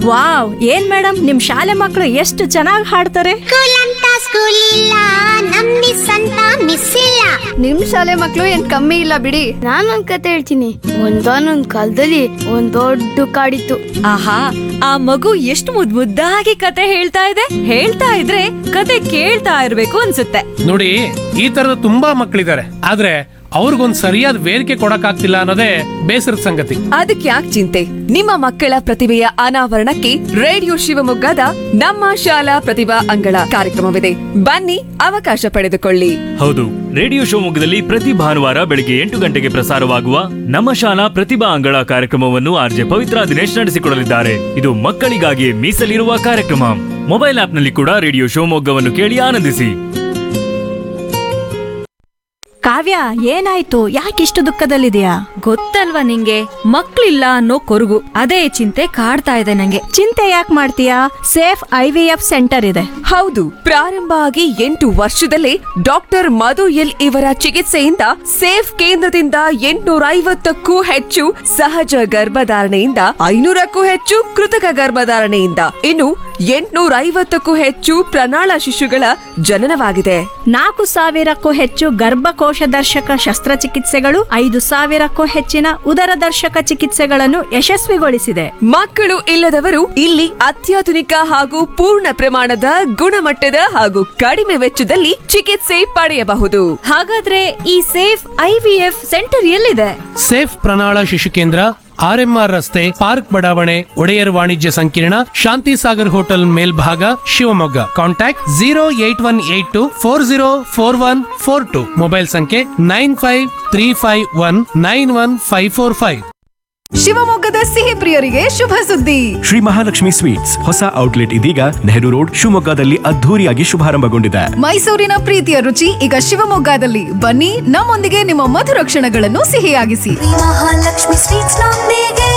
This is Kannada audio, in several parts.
ವಾವ್ ಏನ್ ಮೇಡಮ್ ನಿಮ್ ಶಾಲೆ ಮಕ್ಕಳು ಎಷ್ಟು ಚೆನ್ನಾಗಿ ಹಾಡ್ತಾರೆ ಸ್ಕೂಲ್ ಅಂತ ಸ್ಕೂಲ್ ಇಲ್ಲ ನಮ್ ಮಿಸ್ ಅಂತ ಮಿಸ್ ಇಲ್ಲ ನಿಮ್ ಶಾಲೆ ಮಕ್ಳು ಏನ್ ಕಮ್ಮಿ ಇಲ್ಲ ಬಿಡಿ ನಾನ್ ಒಂದ್ ಕತೆ ಹೇಳ್ತೀನಿ ಒಂದಾನೊಂದ್ ಕಾಲದಲ್ಲಿ ಒಂದ್ ದೊಡ್ಡ ಕಾಡಿತ್ತು ಆಹಾ ಆ ಮಗು ಎಷ್ಟು ಮುದ್ ಮುದ್ದಾಗಿ ಕತೆ ಹೇಳ್ತಾ ಇದೆ ಹೇಳ್ತಾ ಇದ್ರೆ ಕತೆ ಕೇಳ್ತಾ ಇರ್ಬೇಕು ಅನ್ಸುತ್ತೆ ನೋಡಿ ಈ ತರದ ತುಂಬಾ ಮಕ್ಕಳಿದ್ದಾರೆ ಆದ್ರೆ ಅವ್ರಿಗೊಂದ್ ಸರಿಯಾದ ವೇದಿಕೆ ಕೊಡಕ್ಕಾಗ್ತಿಲ್ಲ ಅನ್ನೋದೇ ಬೇಸರದ ಸಂಗತಿ ಅದಕ್ಕೆ ಯಾಕೆ ಚಿಂತೆ ನಿಮ್ಮ ಮಕ್ಕಳ ಪ್ರತಿಭೆಯ ಅನಾವರಣಕ್ಕೆ ರೇಡಿಯೋ ಶಿವಮೊಗ್ಗದ ನಮ್ಮ ಶಾಲಾ ಪ್ರತಿಭಾ ಅಂಗಳ ಕಾರ್ಯಕ್ರಮವಿದೆ ಬನ್ನಿ ಅವಕಾಶ ಪಡೆದುಕೊಳ್ಳಿ ಹೌದು ರೇಡಿಯೋ ಶಿವಮೊಗ್ಗದಲ್ಲಿ ಪ್ರತಿ ಭಾನುವಾರ ಬೆಳಿಗ್ಗೆ ಎಂಟು ಗಂಟೆಗೆ ಪ್ರಸಾರವಾಗುವ ನಮ್ಮ ಶಾಲಾ ಪ್ರತಿಭಾ ಅಂಗಳ ಕಾರ್ಯಕ್ರಮವನ್ನು ಆರ್ಜೆ ಪವಿತ್ರ ದಿನೇಶ್ ನಡೆಸಿಕೊಡಲಿದ್ದಾರೆ ಇದು ಮಕ್ಕಳಿಗಾಗಿ ಮೀಸಲಿರುವ ಕಾರ್ಯಕ್ರಮ ಮೊಬೈಲ್ ಆಪ್ನಲ್ಲಿ ಕೂಡ ರೇಡಿಯೋ ಶಿವಮೊಗ್ಗವನ್ನು ಕೇಳಿ ಆನಂದಿಸಿ ಕಾವ್ಯ ಏನಾಯ್ತು ಯಾಕಿಷ್ಟು ದುಃಖದಲ್ಲಿದೆಯಾ ಗೊತ್ತಲ್ವಾ ನಿಂಗೆ ಮಕ್ಳಿಲ್ಲ ಅನ್ನೋ ಕೊರಗು ಅದೇ ಚಿಂತೆ ಕಾಡ್ತಾ ಇದೆ ನಂಗೆ ಚಿಂತೆ ಯಾಕೆ ಮಾಡ್ತೀಯಾ Safe I V F centre ಇದೆ ಹೌದು ಪ್ರಾರಂಭ ಆಗಿ ಎಂಟು ವರ್ಷದಲ್ಲೇ ಡಾಕ್ಟರ್ ಮಧು ಎಲ್ ಇವರ ಚಿಕಿತ್ಸೆಯಿಂದ ಸೇಫ್ ಕೇಂದ್ರದಿಂದ ಎಂಟುನೂರ ಐವತ್ತಕ್ಕೂ ಹೆಚ್ಚು ಸಹಜ ಗರ್ಭಧಾರಣೆಯಿಂದ ಐನೂರಕ್ಕೂ ಹೆಚ್ಚು ಕೃತಕ ಗರ್ಭಧಾರಣೆಯಿಂದ ಇನ್ನು ಎಂಟುನೂರ ಐವತ್ತಕ್ಕೂ ಹೆಚ್ಚು ಪ್ರಣಾಳ ಶಿಶುಗಳ ಜನನವಾಗಿದೆ ನಾಲ್ಕು ಸಾವಿರಕ್ಕೂ ಹೆಚ್ಚು ಗರ್ಭಕೋಶ ದರ್ಶಕ ಶಸ್ತ್ರಚಿಕಿತ್ಸೆಗಳು ಐದು ಸಾವಿರಕ್ಕೂ ಹೆಚ್ಚಿನ ಉದರ ದರ್ಶಕ ಚಿಕಿತ್ಸೆಗಳನ್ನು ಯಶಸ್ವಿಗೊಳಿಸಿದೆ ಮಕ್ಕಳು ಇಲ್ಲದವರು ಇಲ್ಲಿ ಅತ್ಯಾಧುನಿಕ ಹಾಗೂ ಪೂರ್ಣ ಪ್ರಮಾಣದ ಗುಣಮಟ್ಟದ ಹಾಗೂ ಕಡಿಮೆ ವೆಚ್ಚದಲ್ಲಿ ಚಿಕಿತ್ಸೆ ಪಡೆಯಬಹುದು ಹಾಗಾದ್ರೆ ಈ ಸೇಫ್ ಐವಿಎಫ್ ಸೆಂಟರ್ ಎಲ್ಲಿದೆ ಸೇಫ್ ಪ್ರಣಾಳ ಶಿಶು ಕೇಂದ್ರ ಆರ್ಎಂಆರ್ ರಸ್ತೆ ಪಾರ್ಕ್ ಬಡಾವಣೆ ಒಡೆಯರ್ ವಾಣಿಜ್ಯ ಸಂಕೀರ್ಣ ಶಾಂತಿ ಸಾಗರ್ ಹೋಟೆಲ್ ಮೇಲ್ಭಾಗ Shivamogga contact zero eight one eight two four zero four one four two mobile ಸಂಖ್ಯೆ nine five three five one nine one five four five ಶಿವಮೊಗ್ಗದ ಸಿಹಿ ಪ್ರಿಯರಿಗೆ ಶುಭ ಸುದ್ದಿ ಶ್ರೀ ಮಹಾಲಕ್ಷ್ಮಿ ಸ್ವೀಟ್ಸ್ ಹೊಸ ಔಟ್ಲೆಟ್ ಇದೀಗ ನೆಹರು ರೋಡ್ ಶಿವಮೊಗ್ಗದಲ್ಲಿ ಅದ್ಧೂರಿಯಾಗಿ ಶುಭಾರಂಭಗೊಂಡಿದೆ ಮೈಸೂರಿನ ಪ್ರೀತಿಯ ರುಚಿ ಈಗ ಶಿವಮೊಗ್ಗದಲ್ಲಿ ಬನ್ನಿ ನಮ್ಮೊಂದಿಗೆ ನಿಮ್ಮ ಮಧುರ ಕ್ಷಣಗಳನ್ನು ಸಿಹಿಯಾಗಿಸಿ ಮಹಾಲಕ್ಷ್ಮಿ ಸ್ವೀಟ್ಸ್ ನೊಂದಿಗೆ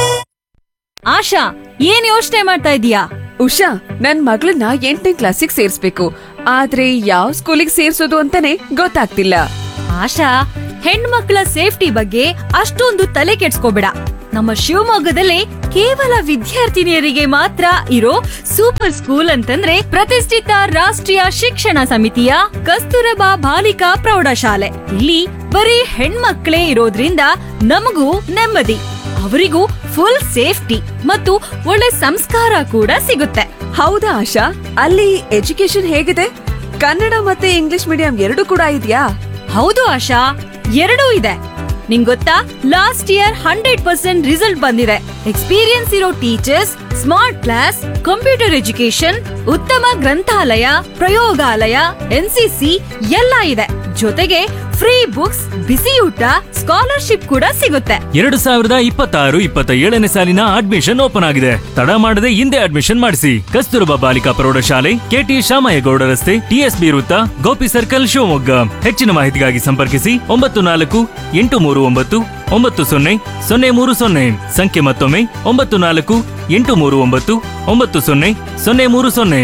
ಆಶಾ ಏನ್ ಯೋಚನೆ ಮಾಡ್ತಾ ಇದೀಯಾ ಉಷಾ ನನ್ ಮಗಳನ್ನ ಎಂಟನೇ ಕ್ಲಾಸಿಗೆ ಸೇರ್ಸ್ಬೇಕು ಆದ್ರೆ ಯಾವ ಸ್ಕೂಲಿಗೆ ಸೇರ್ಸೋದು ಅಂತಾನೆ ಗೊತ್ತಾಗ್ತಿಲ್ಲ ಆಶಾ ಹೆಣ್ಮಕ್ಳ ಸೇಫ್ಟಿ ಬಗ್ಗೆ ಅಷ್ಟೊಂದು ತಲೆ ಕೆಡ್ಸ್ಕೋಬೇಡ ನಮ್ಮ ಶಿವಮೊಗ್ಗದಲ್ಲಿ ಕೇವಲ ವಿದ್ಯಾರ್ಥಿನಿಯರಿಗೆ ಮಾತ್ರ ಇರೋ ಸೂಪರ್ ಸ್ಕೂಲ್ ಅಂತಂದ್ರೆ ಪ್ರತಿಷ್ಠಿತ ರಾಷ್ಟ್ರೀಯ ಶಿಕ್ಷಣ ಸಮಿತಿಯ ಕಸ್ತೂರಬಾ ಬಾಲಿಕಾ ಪ್ರೌಢಶಾಲೆ ಇಲ್ಲಿ ಬರೀ ಹೆಣ್ಮಕ್ಳೇ ಇರೋದ್ರಿಂದ ನಮಗೂ ನೆಮ್ಮದಿ ಅವರಿಗೂ ಫುಲ್ ಸೇಫ್ಟಿ ಮತ್ತು ಒಳ್ಳೆ ಸಂಸ್ಕಾರ ಕೂಡ ಸಿಗುತ್ತೆ ಹೌದಾ ಆಶಾ ಅಲ್ಲಿ ಎಜುಕೇಶನ್ ಹೇಗಿದೆ ಕನ್ನಡ ಮತ್ತೆ ಇಂಗ್ಲಿಷ್ ಮೀಡಿಯಂ ಎರಡು ಕೂಡ ಇದೆಯಾ ಹೌದು ಆಶಾ ಎರಡೂ ಇದೆ ನಿಂಗ್ ಗೊತ್ತಾ last year hundred percent result ಬಂದಿದೆ ಎಕ್ಸ್ಪೀರಿಯನ್ಸ್ ಇರೋ teachers smart class computer education ಉತ್ತಮ ಗ್ರಂಥಾಲಯ ಪ್ರಯೋಗಾಲಯ ಎನ್ಸಿಸಿ ಎಲ್ಲ ಇದೆ ಜೊತೆಗೆ ಫ್ರೀ ಬುಕ್ಸ್ ಬಿಸಿ ಊಟ ಸ್ಕಾಲರ್ಶಿಪ್ ಕೂಡ ಸಿಗುತ್ತೆ ಎರಡು ಸಾವಿರದ ಇಪ್ಪತ್ತಾರು ಇಪ್ಪತ್ತ ಏಳನೇ ಸಾಲಿನ ಅಡ್ಮಿಷನ್ ಓಪನ್ ಆಗಿದೆ ತಡ ಮಾಡದೆ ಹಿಂದೆ ಅಡ್ಮಿಷನ್ ಮಾಡಿಸಿ ಕಸ್ತೂರಬಾ ಬಾಲಿಕಾ ಪ್ರೌಢಶಾಲೆ ಕೆಟಿ ಶಾಮಯ್ಯಗೌಡ ರಸ್ತೆ ಟಿಎಸ್ಬಿ ವೃತ್ತ ಗೋಪಿ ಸರ್ಕಲ್ ಶಿವಮೊಗ್ಗ ಹೆಚ್ಚಿನ ಮಾಹಿತಿಗಾಗಿ ಸಂಪರ್ಕಿಸಿ ಒಂಬತ್ತು ನಾಲ್ಕು ಎಂಟು ಮೂರು ಒಂಬತ್ತು ಒಂಬತ್ತು ಸೊನ್ನೆ ಸೊನ್ನೆ ಮೂರು ಸೊನ್ನೆ ಸಂಖ್ಯೆ ಮತ್ತೊಮ್ಮೆ ಒಂಬತ್ತು ನಾಲ್ಕು ಎಂಟು ಮೂರು ಒಂಬತ್ತು ಒಂಬತ್ತು ಸೊನ್ನೆ ಸೊನ್ನೆ ಮೂರು ಸೊನ್ನೆ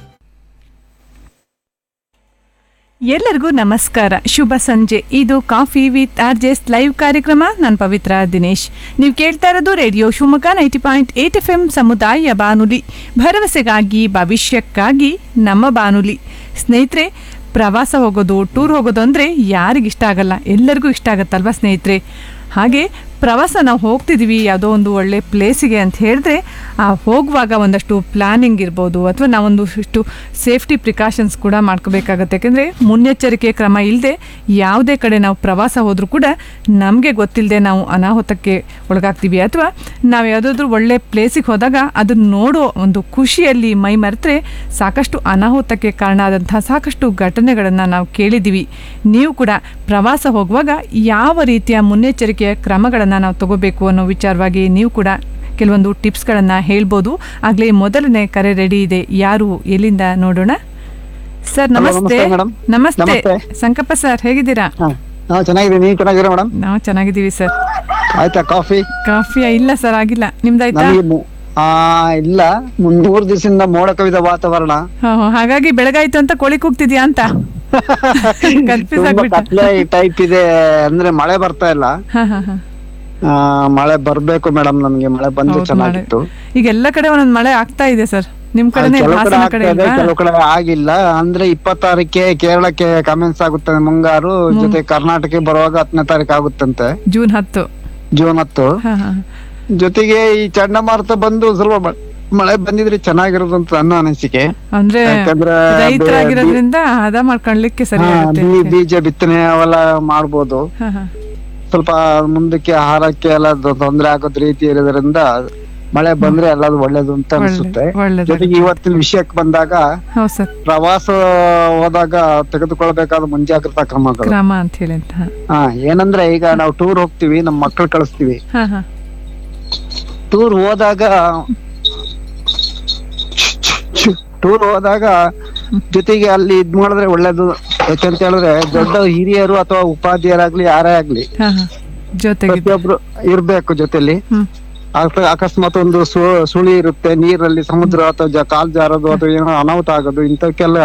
ಎಲ್ಲರಿಗೂ ನಮಸ್ಕಾರ ಶುಭ ಸಂಜೆ ಇದು coffee with R Js live ಕಾರ್ಯಕ್ರಮ ನಾನು ಪವಿತ್ರ ದಿನೇಶ್ ನೀವು ಕೇಳ್ತಾ ಇರೋದು radio Shivamogga ninety point eight F M ಸಮುದಾಯ ಬಾನುಲಿ ಭರವಸೆಗಾಗಿ ಭವಿಷ್ಯಕ್ಕಾಗಿ ನಮ್ಮ ಬಾನುಲಿ ಸ್ನೇಹಿತರೆ ಪ್ರವಾಸ ಹೋಗೋದು ಟೂರ್ ಹೋಗೋದು ಅಂದರೆ ಯಾರಿಗಿಷ್ಟ ಆಗಲ್ಲ ಎಲ್ಲರಿಗೂ ಇಷ್ಟ ಆಗುತ್ತಲ್ವಾ ಸ್ನೇಹಿತರೆ ಹಾಗೆ ಪ್ರವಾಸ ನಾವು ಹೋಗ್ತಿದ್ದೀವಿ ಯಾವುದೋ ಒಂದು ಒಳ್ಳೆ ಪ್ಲೇಸಿಗೆ ಅಂತ ಹೇಳಿದ್ರೆ ಆ ಹೋಗುವಾಗ ಒಂದಷ್ಟು ಪ್ಲಾನಿಂಗ್ ಇರ್ಬೋದು ಅಥವಾ ನಾವೊಂದು ಇಷ್ಟು ಸೇಫ್ಟಿ ಪ್ರಿಕಾಷನ್ಸ್ ಕೂಡ ಮಾಡ್ಕೋಬೇಕಾಗತ್ತೆ ಯಾಕೆಂದರೆ ಮುನ್ನೆಚ್ಚರಿಕೆ ಕ್ರಮ ಇಲ್ಲದೆ ಯಾವುದೇ ಕಡೆ ನಾವು ಪ್ರವಾಸ ಹೋದರೂ ಕೂಡ ನಮಗೆ ಗೊತ್ತಿಲ್ಲದೆ ನಾವು ಅನಾಹುತಕ್ಕೆ ಒಳಗಾಗ್ತೀವಿ ಅಥವಾ ನಾವು ಯಾವುದಾದ್ರೂ ಒಳ್ಳೆ ಪ್ಲೇಸಿಗೆ ಹೋದಾಗ ಅದನ್ನು ನೋಡೋ ಒಂದು ಖುಷಿಯಲ್ಲಿ ಮೈ ಮರೆತರೆ ಸಾಕಷ್ಟು ಅನಾಹುತಕ್ಕೆ ಕಾರಣ ಆದಂತಹ ಸಾಕಷ್ಟು ಘಟನೆಗಳನ್ನು ನಾವು ಕೇಳಿದ್ದೀವಿ ನೀವು ಕೂಡ ಪ್ರವಾಸ ಹೋಗುವಾಗ ಯಾವ ರೀತಿಯ ಮುನ್ನೆಚ್ಚರಿಕೆಯ ಕ್ರಮಗಳನ್ನು ನಾವು ತಗೋಬೇಕು ಅನ್ನೋ ವಿಚಾರವಾಗಿ ನೀವು ಕೂಡ ಕೆಲವೊಂದು ಟಿಪ್ಸ್ಗಳನ್ನು ಹೇಳ್ಬೋದು ಆಗಲೇ ಮೊದಲನೇ ಕರೆ ರೆಡಿ ಇದೆ ಯಾರು ಎಲ್ಲಿಂದ ನೋಡೋಣ ಸರ್ ನಮಸ್ತೆ ನಮಸ್ತೆ ಮೇಡಮ್. ನಮಸ್ತೆ ನಮಸ್ತೆ. ಸಂಕಪ್ಪ ಸರ್ ಹೇಗಿದ್ದೀರಾ ಹಾ ಹಾ ಚೆನ್ನಾಗಿದ್ದೀನಿ ನೀವು ಚೆನ್ನಾಗಿದ್ದೀರಾ ಮೇಡಮ್ ನಾವು ಚೆನ್ನಾಗಿದ್ದೀವಿ ಸರ್ ಆಯ್ತಾ ಕಾಫಿ ಕಾಫಿ ಇಲ್ಲ ಸರ್ ಆಗಿಲ್ಲ ನಿಮ್ದಾಯ್ತಾ ನನಗೆ ಮು- ಆ ಇಲ್ಲ ಮುನ್- ಮೂರ್ ದಿವಸದಿಂದ ಮೋಡ ಕವಿದ ವಾತಾವರಣ ಹಾ, ಹಾ, ಹಾಗಾಗಿ ಬೆಳಗಾಯ್ತು ಅಂತ ಕೋಳಿ ಕೂಗ್ತಿದ್ಯಾ ಅಂತ ಕನ್ಫ್ಯೂಸ್ ತುಂಬಾ ಆಗ್ಬಿಟ್ಟು ಕತ್ಲೆ ಟೈಪ್ ಇದೆ ಅಂದ್ರೆ ಮಳೆ ಬರ್ತಾ ಇಲ್ಲ ಹಾ ಹಾ ಹಾ ಆ, ಮಳೆ ಬರ್ಬೇಕು ಮೇಡಮ್ ನಮ್ಗೆ ಮಳೆ ಬಂದು ಹೌದು, ಚೆನ್ನಾಗಿತ್ತು ಈಗ ಎಲ್ಲ ಕಡೆ ಒಂದೊಂದ್ ಮಳೆ ಆಗ್ತಾ ಇದೆ ಸರ್ ನಿಮ್ ಕಡೆನೇ ಕೆಲವು ಕಡೆ ಹಾಸನ ಆಗ್ತಾ ಕಡೆ ಇದೆ ಇಲ್ವಾ ಕೆಲವು ಕಡೆ ಆಗಿಲ್ಲ ಅಂದ್ರೆ ಇಪ್ಪತ್ತಾರಕ್ಕೆ ಕೇರಳಕ್ಕೆ ಕಮೆನ್ಸ್ ಆಗುತ್ತದೆ ಮುಂಗಾರು ಜೊತೆ ಕರ್ನಾಟಕಕ್ಕೆ ಬರುವಾಗ ಹತ್ತನೇ ತಾರೀಕು ಆಗುತ್ತಂತೆ ಜೂನ್ ಹತ್ತು ಜೂನ್ ಹತ್ತು ಹಾ ಹಾ ಜೊತೆಗೆ ಈ ಚಂಡಮಾರುತ ಬಂದು ಸ್ವಲ್ಪ ಮ- ಮಳೆ ಬಂದಿದ್ರೆ ಚೆನ್ನಾಗಿರೋದು ಅಂತ ನನ್ನ ಅನಿಸಿಕೆ ಅಂದ್ರೆ ಯಾಕಂದ್ರೆ ರೈತರಾಗಿರೋದ್ರಿಂದ ಹದ ಮಾಡ್ಕೊಳ್ಲಿಕ್ಕೆ ಸರಿ ಹಾ, ಆಗುತ್ತೆ ಬೀ- ಬೀಜ ಬಿತ್ತನೆ ಅವೆಲ್ಲ ಮಾಡ್ಬೋದು ಹಾ ಹಾ ಸ್ವಲ್ಪ ಮುಂದಕ್ಕೆ ಆಹಾರಕ್ಕೆ ಎಲ್ಲ ದೊ- ತೊಂದ್ರೆ ಆಗೋದ್ ರೀತಿ ಇರೋದ್ರಿಂದ ಮಳೆ ಬಂದ್ರೆ ಎಲ್ಲದು ಒಳ್ಳೇದು ಅಂತ ಅನ್ಸುತ್ತೆ ಒಳ್ಳೇದು ಜೊತೆಗೆ ಇವತ್ತಿನ ವಿಷಯಕ್ಕೆ ಬಂದಾಗ ಹೌದು ಸರ್ ಪ್ರವಾಸ ಹೋದಾಗ ತೆಗೆದುಕೊಳ್ಬೇಕಾದ ಮುಂಜಾಗ್ರತಾ ಕ್ರಮಗಳು ಗ್ರಾಮ ಅಂತ ಹೇಳಿ ಅಂತ ಹಾ. ಹಾ ಏನಂದ್ರೆ ಈಗ ನಾವು ಟೂರ್ ಹೋಗ್ತಿವಿ ನಮ್ಮ ಮಕ್ಕಳು ಕಳಿಸ್ತೀವಿ ಹಾ ಹಾ ಟೂರ್ ಹೋದಾಗ ಟೂರ್ ಹೋದಾಗ ಜೊತೆಗೆ ಅಲ್ಲಿ ಇದ್ ಮಾಡಿದ್ರೆ ಒಳ್ಳೇದು ಯಾಕಂತ ಹೇಳಿದ್ರೆ ದೊಡ್ಡ ಹಿರಿಯರು ಅಥವಾ ಉಪಾಧ್ಯಾಯರಾಗ್ಲಿ ಯಾರೇ ಆಗ್ಲಿ ಹಾ ಹಾ ಜೊತೆಗೆ ಪ್ರತಿಯೊಬ್ರು ಇರ್ಬೇಕು ಜೊತೆಲಿ ಹ್ಮ್. ಅಕ- ಅಕಸ್ಮಾತ್ ಒಂದು ಸು- ಸುಳಿ ಇರುತ್ತೆ ನೀರಲ್ಲಿ ಸಮುದ್ರ ಅಥವಾ ಜ- ಕಾಲ್ ಜಾರೋದು ಅಥವಾ ಏನೋ ಅನಾಹುತ ಆಗೋದು ಇಂಥಕ್ಕೆಲ್ಲ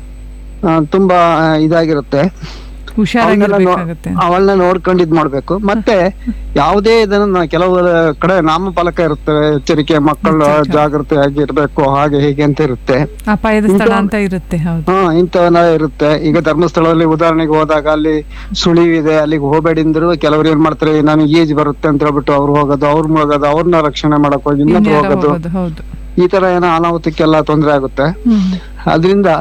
ಆ, ತುಂಬಾ ಇದಾಗಿರುತ್ತೆ ಹುಷಾರಾಗಿರ್ಬೇಕಾಗತ್ತೆ ಅವಳನ್ನ ನೋಡ್ಕೊಂಡು ಇದ್ ಮಾಡ್ಬೇಕು ಮತ್ತೆ ಯಾವುದೇ ಇದನ್ನ ನಾ- ಕೆಲವು ಕಡೆ ನಾಮಫಲಕ ಇರುತ್ತವೆ ಎಚ್ಚರಿಕೆ ಮಕ್ಕಳು ಜಾಗೃತಿಯಾಗಿ ಇರ್ಬೇಕು ಹಾಗೆ ಹೀಗೆ ಅಂತ ಇರುತ್ತೆ ಅಪಾಯದ ಸ್ಥಳ ಅಂತ ಇರುತ್ತೆ ಹೌದು ಹಾ ಇಂಥವನ್ನ ಇರುತ್ತೆ ಈಗ ಧರ್ಮಸ್ಥಳದಲ್ಲಿ ಉದಾಹರಣೆಗೆ ಹೋದಾಗ ಅಲ್ಲಿ ಸುಳಿವಿದೆ ಅಲ್ಲಿಗೆ ಹೋಗಬೇಡಿ ಅಂದ್ರು ಕೆಲವ್ರು ಏನ್ ಮಾಡ್ತಾರೆ ನನಗೆ ಈಜ್ ಬರುತ್ತೆ ಅಂತ ಹೇಳ್ಬಿಟ್ಟು ಅವ್ರು ಹೋಗೋದು ಅವ್ರ ಹೋಗೋದು ಅವ್ರನ್ನ ರಕ್ಷಣೆ ಮಾಡಕ್ ಹೋಗಿ ಇನ್ನೊಬ್ರು ಇನ್ಯಾರೋ ಹೋಗೋದು ಹೋಗೋದು ಹೌದು ಈ ತರ ಏನೋ ಅನಾಹುತಕ್ಕೆಲ್ಲ ತೊಂದರೆ ಆಗುತ್ತೆ ಹ್ಮ್ ಅದರಿಂದ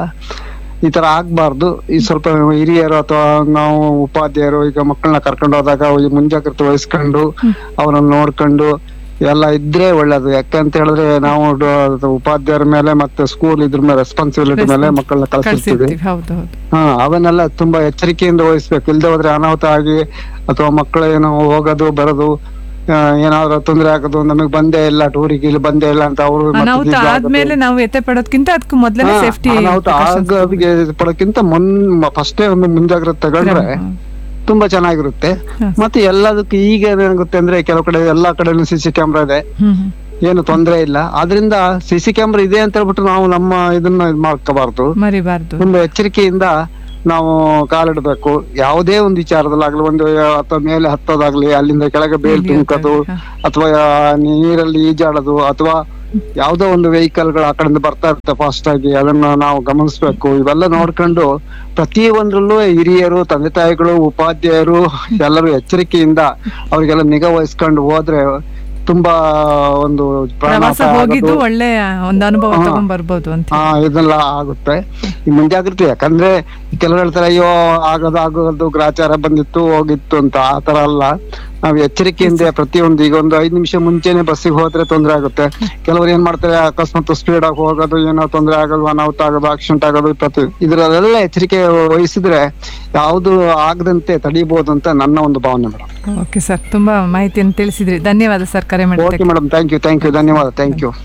ಈ ತರ ಆಗ್ಬಾರ್ದು ಈ ಸ್ವಲ್ಪ ಹಿರಿಯರು ಅಥವಾ ನಾವು ಉಪಾಧ್ಯಾಯರು ಈಗ ಮಕ್ಕಳನ್ನ ಕರ್ಕೊಂಡು ಹೋದಾಗ ಈ ಮುಂಜಾಗ್ರತೆ ವಹಿಸ್ಕೊಂಡು ಅವರನ್ನ ನೋಡ್ಕೊಂಡು ಎಲ್ಲ ಇದ್ರೆ ಒಳ್ಳೇದು ಯಾಕಂತ ಹೇಳಿದ್ರೆ ನಾವು ಡ- ಉಪಾಧ್ಯಾಯರ ಮೇಲೆ ಮತ್ತೆ ಸ್ಕೂಲ್ ಇದ್ರ ಮೇಲೆ ರೆಸ್ಪಾನ್ಸಿಬಿಲಿಟಿ ಮೇಲೆ ಮಕ್ಕಳನ್ನ ಕಳ್ಸಿರ್ತೀವಿ ಕಳ್ಸಿರ್ತೀವಿ ಹೌದು ಹೌದು ಹಾ ಅವನ್ನೆಲ್ಲ ತುಂಬಾ ಎಚ್ಚರಿಕೆಯಿಂದ ವಹಿಸ್ಬೇಕು ಇಲ್ದೆ ಹೋದ್ರೆ ಅನಾಹುತ ಆಗಿ ಅಥವಾ ಮಕ್ಕಳು ಏನೋ ಹೋಗೋದು ಬರೋದು ಆ, ಏನಾದ್ರು ತೊಂದರೆ ಆಗೋದು ನಮಗ್ ಬಂದೇ ಇಲ್ಲ ಟೂರಿಗೆ ಇಲ್ಲಿ ಬಂದೇ ಇಲ್ಲ ಅಂತ ಅವರು ಅನಾಹುತ ಆದ್ಮೇಲೆ ನಾವು ಎತ್ತೆ ಪಡೋದ್ಕಿಂತ ಅದಕ್ಕೂ ಮೊದಲನೇ ಸೇಫ್ಟಿ ಅನಾಹುತ ಆಗೋದಕ್ಕೆ ಪಡೋಕ್ಕಿಂತ ಮುನ್ ಫಸ್ಟೇ ಒಂದು ಮುಂಜಾಗ್ರತೆ ತಗೊಂಡ್ರೆ ತುಂಬಾ ಚೆನ್ನಾಗಿರುತ್ತೆ ಮತ್ತೆ ಎಲ್ಲದಕ್ಕೂ ಈಗ ಏನಾಗುತ್ತೆ ಅಂದ್ರೆ ಕೆಲವು ಕಡೆ ಎಲ್ಲಾ ಕಡೆನೂ ಸಿ ಸಿ ಕ್ಯಾಮ್ರಾ ಇದೆ ಏನು ತೊಂದರೆ ಇಲ್ಲ ಆದ್ರಿಂದ ಸಿ ಸಿ ಕ್ಯಾಮ್ರಾ ಇದೆ ಅಂತ ಹೇಳ್ಬಿಟ್ಟು ನಾವು ನಮ್ಮ ಇದನ್ನ ಇದ್ ಮಾಡ್ಕೋಬಾರ್ದು ಮರಿಬಾರ್ದು ತುಂಬಾ ಎಚ್ಚರಿಕೆಯಿಂದ ನಾವು ಕಾಲಿಡ್ಬೇಕು ಯಾವುದೇ ಒಂದು ವಿಚಾರದಲ್ಲಾಗ್ಲಿ ಒಂದು ಅಥವಾ ಮೇಲೆ ಹತ್ತೋದಾಗ್ಲಿ ಅಲ್ಲಿಂದ ಕೆಳಗೆ ಬೇಲ್ ತುಮ್ಕೋದು ಅಥವಾ ನೀರಲ್ಲಿ ಈಜಾಡೋದು ಅಥವಾ ಯಾವ್ದೋ ಒಂದು ವೆಹಿಕಲ್ ಗಳು ಆ ಕಡೆಯಿಂದ ಬರ್ತಾ ಇರುತ್ತೆ ಫಾಸ್ಟ್ ಆಗಿ ಅದನ್ನ ನಾವು ಗಮನಿಸ್ಬೇಕು ಇವೆಲ್ಲ ನೋಡ್ಕೊಂಡು ಪ್ರತಿ ಒಂದ್ರಲ್ಲೂ ಹಿರಿಯರು ತಂದೆ ತಾಯಿಗಳು ಉಪಾಧ್ಯಾಯರು ಎಲ್ಲರೂ ಎಚ್ಚರಿಕೆಯಿಂದ ಅವ್ರಿಗೆಲ್ಲ ನಿಗಾ ವಹಿಸ್ಕೊಂಡು ಹೋದ್ರೆ ತುಂಬಾ ಒಂದು ಪ್ರಾಣಾಪಾಯ ಪ್ರವಾಸ ಹೋಗಿದ್ದು ಆಗೋದು. ಒಳ್ಳೆ ಒಂದು ಅನುಭವ ಹಾ. ತಗೊಂಡ್ ಬರ್ಬೋದು ಅಂತ ಹಾ ಇದೆಲ್ಲ ಆಗುತ್ತೆ ಈ ಮುಂಜಾಗ್ರತೆ ಯಾಕಂದ್ರೆ ಕೆಲವರು ಹೇಳ್ತಾರೆ ಅಯ್ಯೋ ಆಗೋದು ಆಗೋದು ಗ್ರಾಚಾರ ಬಂದಿತ್ತು ಹೋಗಿತ್ತು ಅಂತ ಆ ತರ ಅಲ್ಲ ನಾವ್ ಎಚ್ಚರಿಕೆಯಿಂದ ಪ್ರತಿಯೊಂದು ಈಗ ಒಂದು ಐದ್ ನಿಮಿಷ ಮುಂಚೆನೆ ಬಸ್ಸಿಗೆ ಹೋದ್ರೆ ತೊಂದ್ರೆ ಆಗುತ್ತೆ ಕೆಲವರು ಏನ್ ಮಾಡ್ತಾರೆ ಅಕಸ್ಮಾತ್ ಸ್ಪೀಡ್ ಆಗಿ ಹೋಗೋದು ಏನೋ ತೊಂದ್ರೆ ಆಗೋದು ಅನಾಹುತ ಆಗೋದು ಆಕ್ಸಿಡೆಂಟ್ ಆಗೋದು ಪ್ರತಿ ಇದ್ರಲ್ಲೆಲ್ಲ ಎಚ್ಚರಿಕೆ ವಹಿಸಿದ್ರೆ ಯಾವ್ದು ಆಗದಂತೆ ತಡೀಬಹುದು ಅಂತ ನನ್ನ ಒಂದು ಭಾವನೆ ಮೇಡಮ್ ಓಕೆ ಸರ್ ತುಂಬಾ ಮಾಹಿತಿಯನ್ನು ತಿಳಿಸಿದ್ರಿ ಧನ್ಯವಾದ ಸರ್ ಕರೆ ಓಕೆ ಮಾಡಿದ್ದಕ್ಕೆ madam thank you thank you ಧನ್ಯವಾದ ಥ್ಯಾಂಕ್ ಯು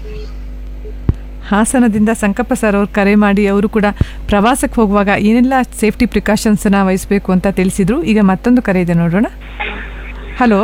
ಹಾಸನದಿಂದ ಸಂಕಪ್ಪ ಸರ್ ಅವ್ರು ಕರೆ ಮಾಡಿ ಅವರು ಕೂಡ ಪ್ರವಾಸಕ್ಕೆ ಹೋಗುವಾಗ ಏನೆಲ್ಲ ಸೇಫ್ಟಿ ಪ್ರಿಕಾಷನ್ಸನ್ನ ವಹಿಸಬೇಕು ಅಂತ ತಿಳಿಸಿದ್ರು ಈಗ ಮತ್ತೊಂದು ಕರೆ ಇದೆ ನೋಡೋಣ ಹಲೋ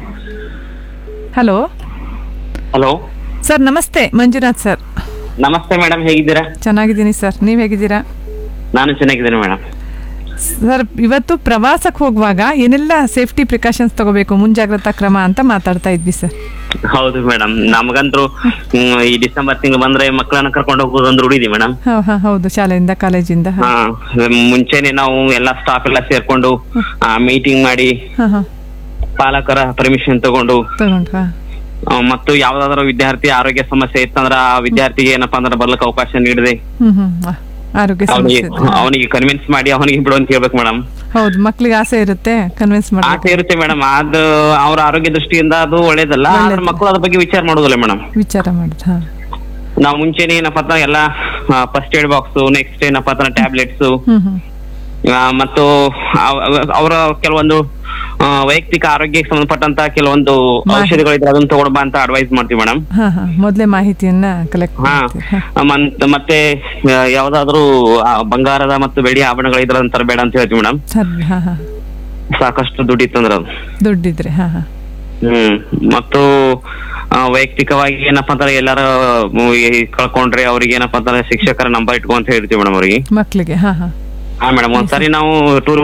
ಹಲೋ ಹಲೋ ಸರ್ ನಮಸ್ತೆ ಮಂಜುನಾಥ್ ಸರ್ ನಮಸ್ತೆ ಮೇಡಮ್ ಹೇಗಿದ್ದೀರಾ ಚೆನ್ನಾಗಿದ್ದೀನಿ ಸರ್ ನೀವು ಹೇಗಿದ್ದೀರಾ ನಾನು ಚೆನ್ನಾಗಿದ್ದೇನೆ ಮೇಡಮ್ ಸರ್ ಇವತ್ತು ಪ್ರವಾಸಕ್ಕೆ ಹೋಗುವಾಗ ಏನೆಲ್ಲ ಸೇಫ್ಟಿ ಪ್ರಿಕಾಷನ್ಸ್ ತಗೋಬೇಕು ಮುಂಜಾಗ್ರತಾ ಕ್ರಮ ಅಂತ ಮಾತಾಡ್ತಾ ಇದ್ವಿ ಸರ್ ಹೌದು ಮೇಡಮ್ ನಮಗಂತೂ ಹ್ಮ್, ಈ ಡಿಸೆಂಬರ್ ತಿಂಗಳು ಬಂದ್ರೆ ಮಕ್ಕಳನ್ನ ಕರ್ಕೊಂಡು ಹೋಗೋದು ಒಂದು ರೂಢಿ ಇದೆ ಮೇಡಮ್ ಹಾ ಹಾ ಹೌದು ಶಾಲೆಯಿಂದ ಕಾಲೇಜಿಂದ ಹಾ ಹಾ ಮುಂಚೆನೆ ನಾವು ಎಲ್ಲಾ ಸ್ಟಾಫ್ ಎಲ್ಲ ಸೇರ್ಕೊಂಡು ಮೀಟಿಂಗ್ ಮಾಡಿ ಹಾ ಹಾ ಪಾಲಕರ ಪರ್ಮಿಷನ್ ತಗೊಂಡು ತಗೊಂಡು ಹಾ ಆ, ಮತ್ತು ಯಾವ್ದಾದ್ರು ವಿದ್ಯಾರ್ಥಿ ಆರೋಗ್ಯ ಸಮಸ್ಯೆ ಇತ್ತಂದ್ರ ಆ ವಿದ್ಯಾರ್ಥಿಗೆ ಏನಪ್ಪಾ ಅಂದ್ರೆ ಬರ್ಲಿಕ್ಕೆ ಅವಕಾಶ ನೀಡದೆ ಹ್ಮ್ ಹ್ಮ್ ಆ, ಆರೋಗ್ಯ ಅವನಿಗೆ ಸಮಸ್ಯೆ ಇದೆ. ಅವನಿಗೆ ಕನ್ವಿನ್ಸ್ ಮಾಡಿ ಅವನಿಗೆ ಬಿಡು ಅಂತ ಹೇಳ್ಬೇಕು ಮೇಡಮ್ ಹೌದು ಮಕ್ಳಿಗೆ ಆಸೆ ಇರುತ್ತೆ ಕನ್ವಿನ್ಸ್ ಆಸೆ ಮಾಡ್ಬೇಕು ಇರುತ್ತೆ ಮೇಡಮ್ ಅದು ಅವ್ರ ಆರೋಗ್ಯ ದೃಷ್ಟಿಯಿಂದ ಅದು ಒಳ್ಳೇದಲ್ಲ ಆದ್ರೆ ಮಕ್ಕಳು ಅದ್ರ ಬಗ್ಗೆ ವಿಚಾರ ಮಾಡೋದಿಲ್ಲ ಮೇಡಮ್ ವಿಚಾರ ಮಾಡುದು ಹಾ ನಾವು ಮುಂಚೆನೆ ಏನಪ್ಪಾ ಅಂತ ಎಲ್ಲ ಫಸ್ಟ್ ಏಡ್ ಬಾಕ್ಸ್ ನೆಕ್ಸ್ಟ್ ಏನಪ್ಪಾ ಅಂತ ಟ್ಯಾಬ್ಲೆಟ್ಸ್ ಹ್ಮ್ ಹ್ಮ್ ಮತ್ತು ಅವರ ಕೆಲವೊಂದು ಆ, ವೈಯಕ್ತಿಕ ಆರೋಗ್ಯಕ್ಕೆ ಸಂಬಂಧಪಟ್ಟಂತ ಕೆಲವೊಂದು ಔಷಧಿಗಳಿದ್ರೆ ಅದನ್ನ ತಗೊಂಡ್ ಬಾ ಅಂತ ಅಡ್ವೈಸ್ ಮಾಡ್ತೀವಿ ಮೇಡಮ್ ಹಾ ಹಾ ಮೊದಲೇ ಮಾಹಿತಿಯನ್ನ ಕಲೆಕ್ಟ್ ಹಾ ಮತ್- ಮತ್ತೆ ಆ, ಯಾವ್ದಾದ್ರು ಆ, ಬಂಗಾರದ ಮತ್ತು ಬೆಳ್ಳಿ ಆಭರಣಗಳಿದ್ರೆ ಅದನ್ನ ತರಬೇಡ ಅಂತ ಹೇಳ್ತೀವಿ ಮೇಡಮ್ ಸರಿ ಹಾ ಹಾ ಸಾಕಷ್ಟು ದುಡ್ಡು ಇತ್ತಂದ್ರ ಅದು ದುಡ್ಡಿದ್ರೆ ಹಾ ಹಾ ಹ್ಮ್ ಮತ್ತು ಆ, ವೈಯಕ್ತಿಕವಾಗಿ ಏನಪ್ಪಾ ಅಂತಾರೆ ಎಲ್ಲಾರ ಮ್, ಈ ಕಳ್ಕೊಂಡ್ರೆ ಅವ್ರಿಗೆ ಏನಪ್ಪಾ ಅಂತಾರೆ ಶಿಕ್ಷಕರ ನಂಬರ್ ಇಟ್ಕೊ ಅಂತ ಹೇಳ್ತೀವಿ ಮೇಡಮ್ ಅವ್ರಿಗೆ ಮಕ್ಳಿಗೆ ಹಾ ಹಾ ಹಾ ಮೇಡಮ್ ಒಂದ್ಸರಿ ನಾವು ಟೂರ್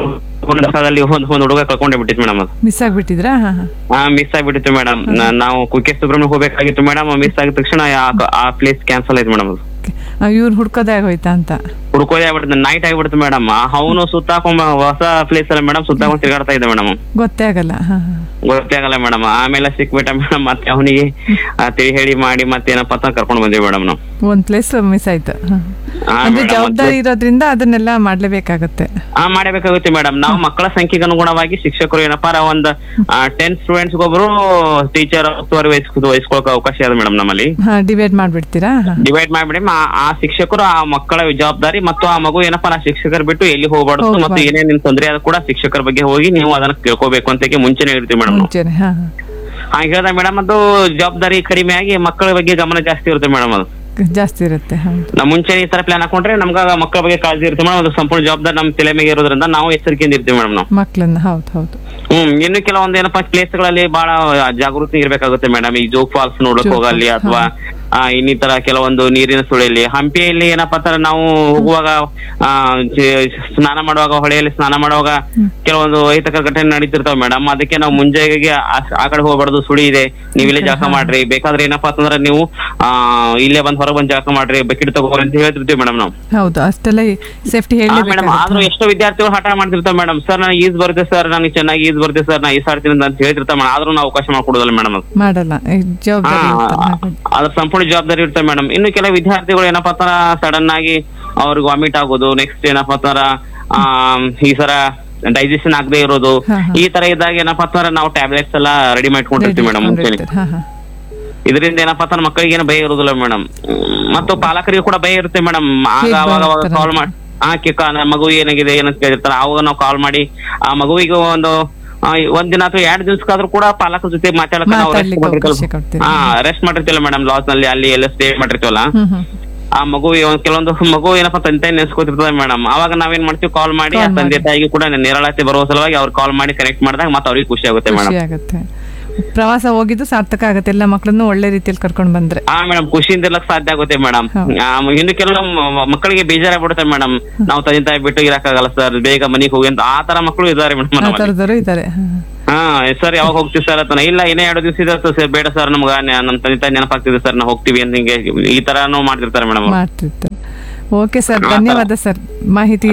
ಒಂದು ಸ್ಥಳದಲ್ಲಿ ಒಂದ್ ಒಂದ್ ಹುಡುಗ ಕಳ್ಕೊಂಡೇ ಬಿಟ್ಟಿತ್ತು ಮೇಡಮ್ ಅದು ಮಿಸ್ ಆಗ್ಬಿಟ್ಟಿದ್ರಾ ಹಾ ಹಾ ಹಾ ಮಿಸ್ ಆಗ್ಬಿಟ್ಟಿತ್ತು ಮೇಡಮ್ ನಾವು ಕುಕ್ಕೆ ಸುಬ್ರಹ್ಮಣ್ಯ ಹೋಗ್ಬೇಕಾಗಿತ್ತು ಮೇಡಮ್ ಮಿಸ್ ಆಗಿದ ತಕ್ಷಣ ಆ- ಆ ಪ್ಲೇಸ್ ಕ್ಯಾನ್ಸಲ್ ಆಯ್ತು ಮೇಡಮ್ ಅದು ಇವ್ರು ಹುಡ್ಕೋದೇ ಆಗೋಯ್ತಾ ಅಂತ ಹುಡ್ಕೋದೇ ಆಗ್ಬಿಡ್ತು ನೈಟ್ ಆಗ್ಬಿಡ್ತು ಮೇಡಮ್ ಅವನು ಸುತ್ತಾಕೊಂಡ್ ಹೊಸ ಪ್ಲೇಸ್ ಅಲ್ಲ ಮೇಡಮ್ ಸುತ್ತಾಕೊಂಡ್ ತಿರ್ಗಾಡ್ತಾ ಇದ್ದ ಮೇಡಮ್ ಗೊತ್ತೇ ಆಗಲ್ಲ ಹಾ ಹಾ ಗೊತ್ತೇ ಆಗಲ್ಲ ಮೇಡಮ್ ಆಮೇಲೆ ಸಿಕ್ಬಿಟ್ಟ ಮೇಡಮ್ ಮತ್ತೆ ಅವನಿಗೆ ತಿಳಿ ಹೇಳಿ ಮಾಡಿ ಮತ್ತೆ ಏನಪ್ಪ ಅಂತ ಕರ್ಕೊಂಡ್ ಬಂದಿವಿ ಮೇಡಮ್ ನಾವು ಒಂದ್ ಪ್ಲೇಸ್ ಮಿಸ್ ಆಯ್ತು ಹಾ. ಹಾ, ಅಂದ್ರೆ madam, ಜವಾಬ್ದಾರಿ ಇರೋದ್ರಿಂದ ಅದನ್ನೆಲ್ಲ ಮಾಡ್ಲೇಬೇಕಾಗತ್ತೆ ಹಾ ಮಾಡಬೇಕಾಗುತ್ತೆ ಮೇಡಮ್ ನಾವು ಮಕ್ಕಳ ಸಂಖ್ಯೆಗೆ ಅನುಗುಣವಾಗಿ ಶಿಕ್ಷಕರು ಏನಪ್ಪಾ ಒಂದ್ ಟೆನ್ ಸ್ಟೂಡೆಂಟ್ಸ್ ಒಬ್ರು ಟೀಚರ್ ಹತ್ತುವರೆ ವಹಿಸ್ಕೊ ವಹಿಸ್ಕೊಳಕ್ ಅವಕಾಶ ಇದೆ ಮೇಡಮ್ ನಮ್ಮಲ್ಲಿ ಹಾ ಡಿವೈಡ್ ಮಾಡ್ಬಿಡ್ತೀರಾ ಹಾ ಡಿವೈಡ್ ಮಾಡ್ಬಿಡಿ ಆ- ಆ ಶಿಕ್ಷಕರು ಆ ಮಕ್ಕಳ ಜವಾಬ್ದಾರಿ ಮತ್ತು ಆ ಮಗು ಏನಪ್ಪಾ ನಾ ಶಿಕ್ಷಕರು ಬಿಟ್ಟು ಎಲ್ಲಿ ಹೋಗ್ಬಾರ್ದು ಹೋಗ್ಬಾರ್ದು. ಮತ್ತು ಏನೇನ್ ತೊಂದರೆ ಆದ್ರೂ ಕೂಡ ಶಿಕ್ಷಕರ ಬಗ್ಗೆ ಹೋಗಿ ನೀವು ಅದನ್ನ ಕೇಳ್ಕೋಬೇಕು ಅಂತ ಮುಂಚೆನೆ ಹೇಳ್ತೀವಿ ಮೇಡಮ್ ಮುಂಚೆನೆ ಹಾ ಹಾ. ಹಾಗೆ ಹೇಳ್ದ ಮೇಡಮ್ ಅದು ಜವಾಬ್ದಾರಿ ಕಡಿಮೆ ಆಗಿ ಮಕ್ಕಳ ಬಗ್ಗೆ ಗಮನ ಜಾಸ್ತಿ ಇರುತ್ತೆ ಮೇಡಮ್ ಅದು ಜಾಸ್ತಿ ಇರುತ್ತೆ ಹಾ ನಾವು ಮುಂಚೆ ಈ ತರ ಪ್ಲಾನ್ ಹಾಕೊಂಡ್ರೆ ನಮ್ಗ ಮಕ್ಕಳ ಬಗ್ಗೆ ಕಾಳಜಿ ಇರುತ್ತೆ ಮೇಡಮ್ ಅದು ಸಂಪೂರ್ಣ ಜವಾಬ್ದಾರಿ ನಮ್ಮ ತಲೆ ಮೇಲೆ ಇರೋದ್ರಿಂದ ನಾವು ಎಚ್ಚರಿಕೆಯಿಂದ ಇರ್ತೀವಿ ಮೇಡಮ್ ನಾವು ಮಕ್ಳನ್ನ ಹೌದು ಹೌದು ಹ್ಮ್ ಇನ್ನು ಕೆಲವೊಂದು ಏನಪ್ಪಾ ಪ್ಲೇಸ್ ಗಳಲ್ಲಿ ಬಹಳ ಜಾಗೃತಿ ಇರ್ಬೇಕಾಗುತ್ತೆ ಮೇಡಮ್ ಈ ಜೋಗ್ ಫಾಲ್ಸ್ ನೋಡಕ್ ಜೋಗ್ ಹೋಗಲ್ಲಿ ಫಾಲ್ಸ್, ಅಥವಾ ಆ, ಇನ್ನಿತರ ಕೆಲವೊಂದು ನೀರಿನ ಸುಳಿಯಲ್ಲಿ ಹಂಪಿಯಲ್ಲಿ ಏನಪ್ಪಾ ಅಂತಾರೆ ನಾವು ಹೋಗುವಾಗ ಆ, ಜ- ಸ್ನಾನ ಮಾಡುವಾಗ ಹೊಳೆಯಲ್ಲಿ ಸ್ನಾನ ಮಾಡುವಾಗ ಕೆಲವೊಂದು ಅಹಿತಕರ ಘಟನೆ ನಡೀತಿರ್ತಾವ ಮೇಡಮ್ ಅದಕ್ಕೆ ನಾವು ಮುಂಜಾನೆಗೆ ಆ ಆ ಕಡೆ ಹೋಗ್ಬಾರ್ದು ಸುಳಿ ಇದೆ ನೀವು ಇಲ್ಲೇ ಜಳಕ ಮಾಡ್ರಿ ಬೇಕಾದ್ರೆ ಏನಪ್ಪಾ ಅಂತಂದ್ರೆ ನೀವು ಆ ಇಲ್ಲೇ ಬಂದ್ ಹೊರಗೆ ಬಂದ್ ಜಳಕ ಮಾಡ್ರಿ ಬಕೆಟ್ ತಗೋರಿ ಅಂತ ಹೇಳ್ತಿರ್ತೀವಿ ಮೇಡಮ್ ನಾವು ಹೌದು ಅಷ್ಟೆಲ್ಲ ಸೇಫ್ಟಿ ಮೇಡಮ್ ಆದ್ರೂ ಎಷ್ಟೋ ವಿದ್ಯಾರ್ಥಿಗಳು ಹಠ ಮಾಡ್ತಿರ್ತಾವ ಮೇಡಮ್ ಸರ್ ನನಗೆ ಈಜ್ ಬರುತ್ತೆ ಸರ್ ನನಗೆ ಚೆನ್ನಾಗಿ ಈಜ್ ಬರುತ್ತೆ ಸರ್ ನಾ ಈಸಾಡ್ತೀನಿ ಅಂತ ಹೇಳ್ತಿರ್ತಾವ ಮೇಡಮ್ ಆದ್ರೂ ನಾವು ಅವಕಾಶ ಮಾಡ್ಕೊಡೋದಲ್ಲ ಮೇಡಮ್ ಅದು ಮಾಡಲ್ಲ ಈ ಜವಾಬ್ದಾರಿ ಇರುತ್ತೆ. ಹಾಗಾಗಿ. ಅದ್ರ ಸಂಪೂರ್ಣ ಜವಾಬ್ದಾರಿ ಇರುತ್ತೆ ಮೇಡಮ್ ಇನ್ನು ಕೆಲವು ವಿದ್ಯಾರ್ಥಿಗಳು ಏನಪ್ಪಾ ಅಂತಾರ ಸಡನ್ ಆಗಿ ಅವ್ರಿಗೆ ವಾಮಿಟ್ ಆಗೋದು ನೆಕ್ಸ್ಟ್ ಏನಪ್ಪಾ ಅಂತಾರ ಆ, ಈ ಸರ ಡೈಜೆಷನ್ ಆಗದೆ ಇರೋದು ಹಾ, ಹಾ. ಈ ತರ ಇದ್ದಾಗ ಏನಪ್ಪಾ ಅಂತಾರ ನಾವು ಟ್ಯಾಬ್ಲೆಟ್ಸ್ ಎಲ್ಲ ರೆಡಿ ಮಾಡ್ಕೊಂಡಿರ್ತೀವಿ ಮೇಡಮ್ ಮುಂಚೆನೆ ಹಾ ಹಾ ಇದರಿಂದ ಏನಪ್ಪಾ ಅಂತಾರ ಮಕ್ಕಳಿಗೆ ಏನು ಭಯ ಇರೋದಿಲ್ಲ ಮೇಡಮ್ ಮತ್ತು ಪಾಲಕರಿಗೆ ಕೂಡ ಭಯ ಇರುತ್ತೆ ಮೇಡಮ್ ಆಗ ಹೇಗ್ ಅವಾಗ ಅವಾಗ ಬರ್ತಾರೆ? ಕಾಲ್ ಮಾಡಿ ಆ ಕಿಕ್ಕ ನನ್ನ ಮಗು ಏನಾಗಿದೆ ಏನಂತ ಕೇಳಿರ್ತಾರ ಅವಾಗ ನಾವು ಕಾಲ್ ಮಾಡಿ ಆ ಮಗುವಿಗೆ ಒಂದು ಆ, ಒಂದ್ ದಿನ ಅಥವಾ ಎರಡ್ ದಿವಸಕ್ಕಾದ್ರೂ ಕೂಡ ಪಾಲಕರ ಜೊತೆ ಮಾತಾಡಕ್ಕೆ ನಾವು ರೆಸ್ಟ್ ಮಾತಾಡ್ಲಿಕ್ಕೆ ಅವಕಾಶ ಮಾಡಿರ್ತೀವಲ್ಲ ಕೊಡ್ತೀರಿ. ಹಾ ರೆಸ್ಟ್ ಮಾಡಿರ್ತೀವಲ್ಲ ಮೇಡಮ್ ಲಾಸ್ ನಲ್ಲಿ ಅಲ್ಲಿ ಎಲ್ಲ ಸ್ಟೇ ಮಾಡಿರ್ತೀವಲ್ಲ ಹ್ಮ್ ಹ್ಮ್ ಆ ಮಗು ಒಂದ್ ಕೆಲವೊಂದು ಮಗು ಏನಪ್ಪಾ ತಂದೆ ತಾಯಿ ನೆನ್ಸ್ಕೊತಿರ್ತದೆ ಮೇಡಮ್ ಅವಾಗ ನಾವೇನ್ ಮಾಡ್ತೀವಿ ಕಾಲ್ ಮಾಡಿ ಆ Call ತಂದೆ ಮಾಡಿ. ತಾಯಿಗೆ ಕೂಡ ನೇರಳತೆ ಬರುವ ಸಲುವಾಗಿ ಅವ್ರು ಕಾಲ್ ಮಾಡಿ ಕನೆಕ್ಟ್ ಮಾಡಿದಾಗ ಮತ್ತೆ ಅವ್ರಿಗೆ ಖುಷಿ ಆಗುತ್ತೆ ಮೇಡಮ್ ಖುಷಿ ಆಗತ್ತೆ ಪ್ರವಾಸ ಹೋಗಿದ್ದು ಸಾರ್ಥಕ ಆಗತ್ತೆ ಎಲ್ಲ ಮಕ್ಕಳನ್ನು ಒಳ್ಳೆ ರೀತಿಯಲ್ಲಿ ಕರ್ಕೊಂಡು ಬಂದ್ರೆ ಹಾ ಮೇಡಮ್ ಖುಷಿಯಿಂದ ಇರ್ಲಕ್ ಸಾಧ್ಯ ಆಗುತ್ತೆ ಮೇಡಮ್ ಇನ್ನು ಕೆಲವು ಮ- ಮಕ್ಕಳಿಗೆ ಬೇಜಾರಾಗ್ಬಿಡುತ್ತೆ ಮೇಡಮ್ ನಾವು ತಂದೆ ತಾಯಿ ಬಿಟ್ಟು ಇರಕ್ಕಾಗಲ್ಲ ಸರ್ ಬೇಗ ಮನೆಗೆ ಹೋಗಿ ಅಂತ ಆ ತರ ಮಕ್ಕಳು ಇದಾರೆ ಆ ಮೇಡಮ್ ತರದವರು ಇದ್ದಾರೆ ಹಾ ಸರ್ ಯಾವಾಗ ಹೋಗ್ತೀವಿ ಸರ್ ಅಂತ ಇಲ್ಲ ಇನ್ನೇ ಎರಡು ದಿವಸ ಇದೆ ಸರ್ ಬೇಡ ಸರ್ ನಮ್ಗ ನೆ- ನಮ್ ತಂದೆ ತಾಯಿ ನೆನಪಾಗ್ತಿದೆ ಸರ್ ನಾವು ಹೋಗ್ತೀವಿ ಅಂತ ಹಿಂಗೆ ಈ ತರಾನು ಮಾಡ್ತಿರ್ತಾರೆ ಮೇಡಮ್ ಮಾಡ್ತಿರ್ತಾರೆ ಓಕೆ ಸರ್ ಧನ್ಯವಾದ ಸರ್ ಮಾಹಿತಿ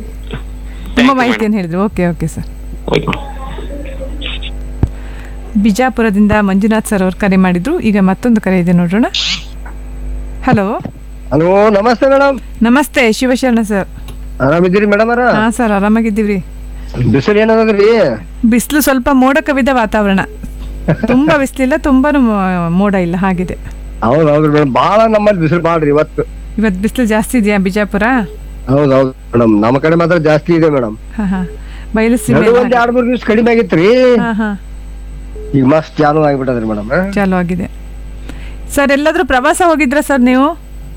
ತುಂಬ ಮಾಹಿತಿಯನ್ನು ಹೇಳಿದ್ರು ಓಕೆ ಓಕೆ ಸರ್ ಬಿಜಾಪುರದಿಂದ ಮಂಜುನಾಥ್ ಸರ್ ಅವ್ರು ಕರೆ ಮಾಡಿದ್ರು ಈಗ ಮತ್ತೊಂದು ಕರೆ ಇದೆ ನೋಡೋಣ ಹಲೋ ಹಲೋ ನಮಸ್ತೆ ಮೇಡಮ್ ನಮಸ್ತೆ ಶಿವಶರಣ ಸರ್ ಆರಾಮಿದ್ದೀರಿ ಮೇಡಮ್ ಅರ ಹಾ ಸರ್ ಆರಾಮಾಗಿದ್ದೀವ್ರಿ ಬಿಸಿಲು ಏನದದ್ರಿ ಬಿಸಿಲು ಸ್ವಲ್ಪ ಮೋಡ ಕವಿದ ವಾತಾವರಣ ತುಂಬಾ ಬಿಸಿಲಿಲ್ಲ ತುಂಬಾನು ಮೋ- ಮೋಡ ಇಲ್ಲ ಹಾಗಿದೆ ಹೌದ್ ಹೌದ್ರಿ ಮೇಡಮ್ ಬಾಳ ನಮ್ಮಲ್ಲಿ ಬಿಸಿಲು ಬಾಳ್ರಿ ಇವತ್ತು ಇವತ್ತು ಬಿಸಿಲು ಜಾಸ್ತಿ ಇದೆಯಾ ಬಿಜಾಪುರ ಹೌದ್ ಹೌದ್ ಮೇಡಮ್ ನಮ್ಮ ಕಡೆ ಮಾತ್ರ ಜಾಸ್ತಿ ಇದೆ ಮೇಡಮ್ ಹಾ ಹಾ ಬಯಲುಸೀಮೆ ನಡು ಒಂದ್ ಎರಡ್ ಮೂರ್ ದಿವ್ಸ ಕಡಿಮೆ ಆಗಿತ್ರಿ ಹಾ ಹಾ ಈಗ ಮಸ್ತ್ ಚಾಲು ಆಗಿಬಿಟ್ಟದ್ರಿ ಮೇಡಮ್ ಚಾಲು ಆಗಿದೆ ಸರ್ ಎಲ್ಲಾದ್ರೂ ಪ್ರವಾಸ ಹೋಗಿದ್ರಾ ಸರ್ ನೀವು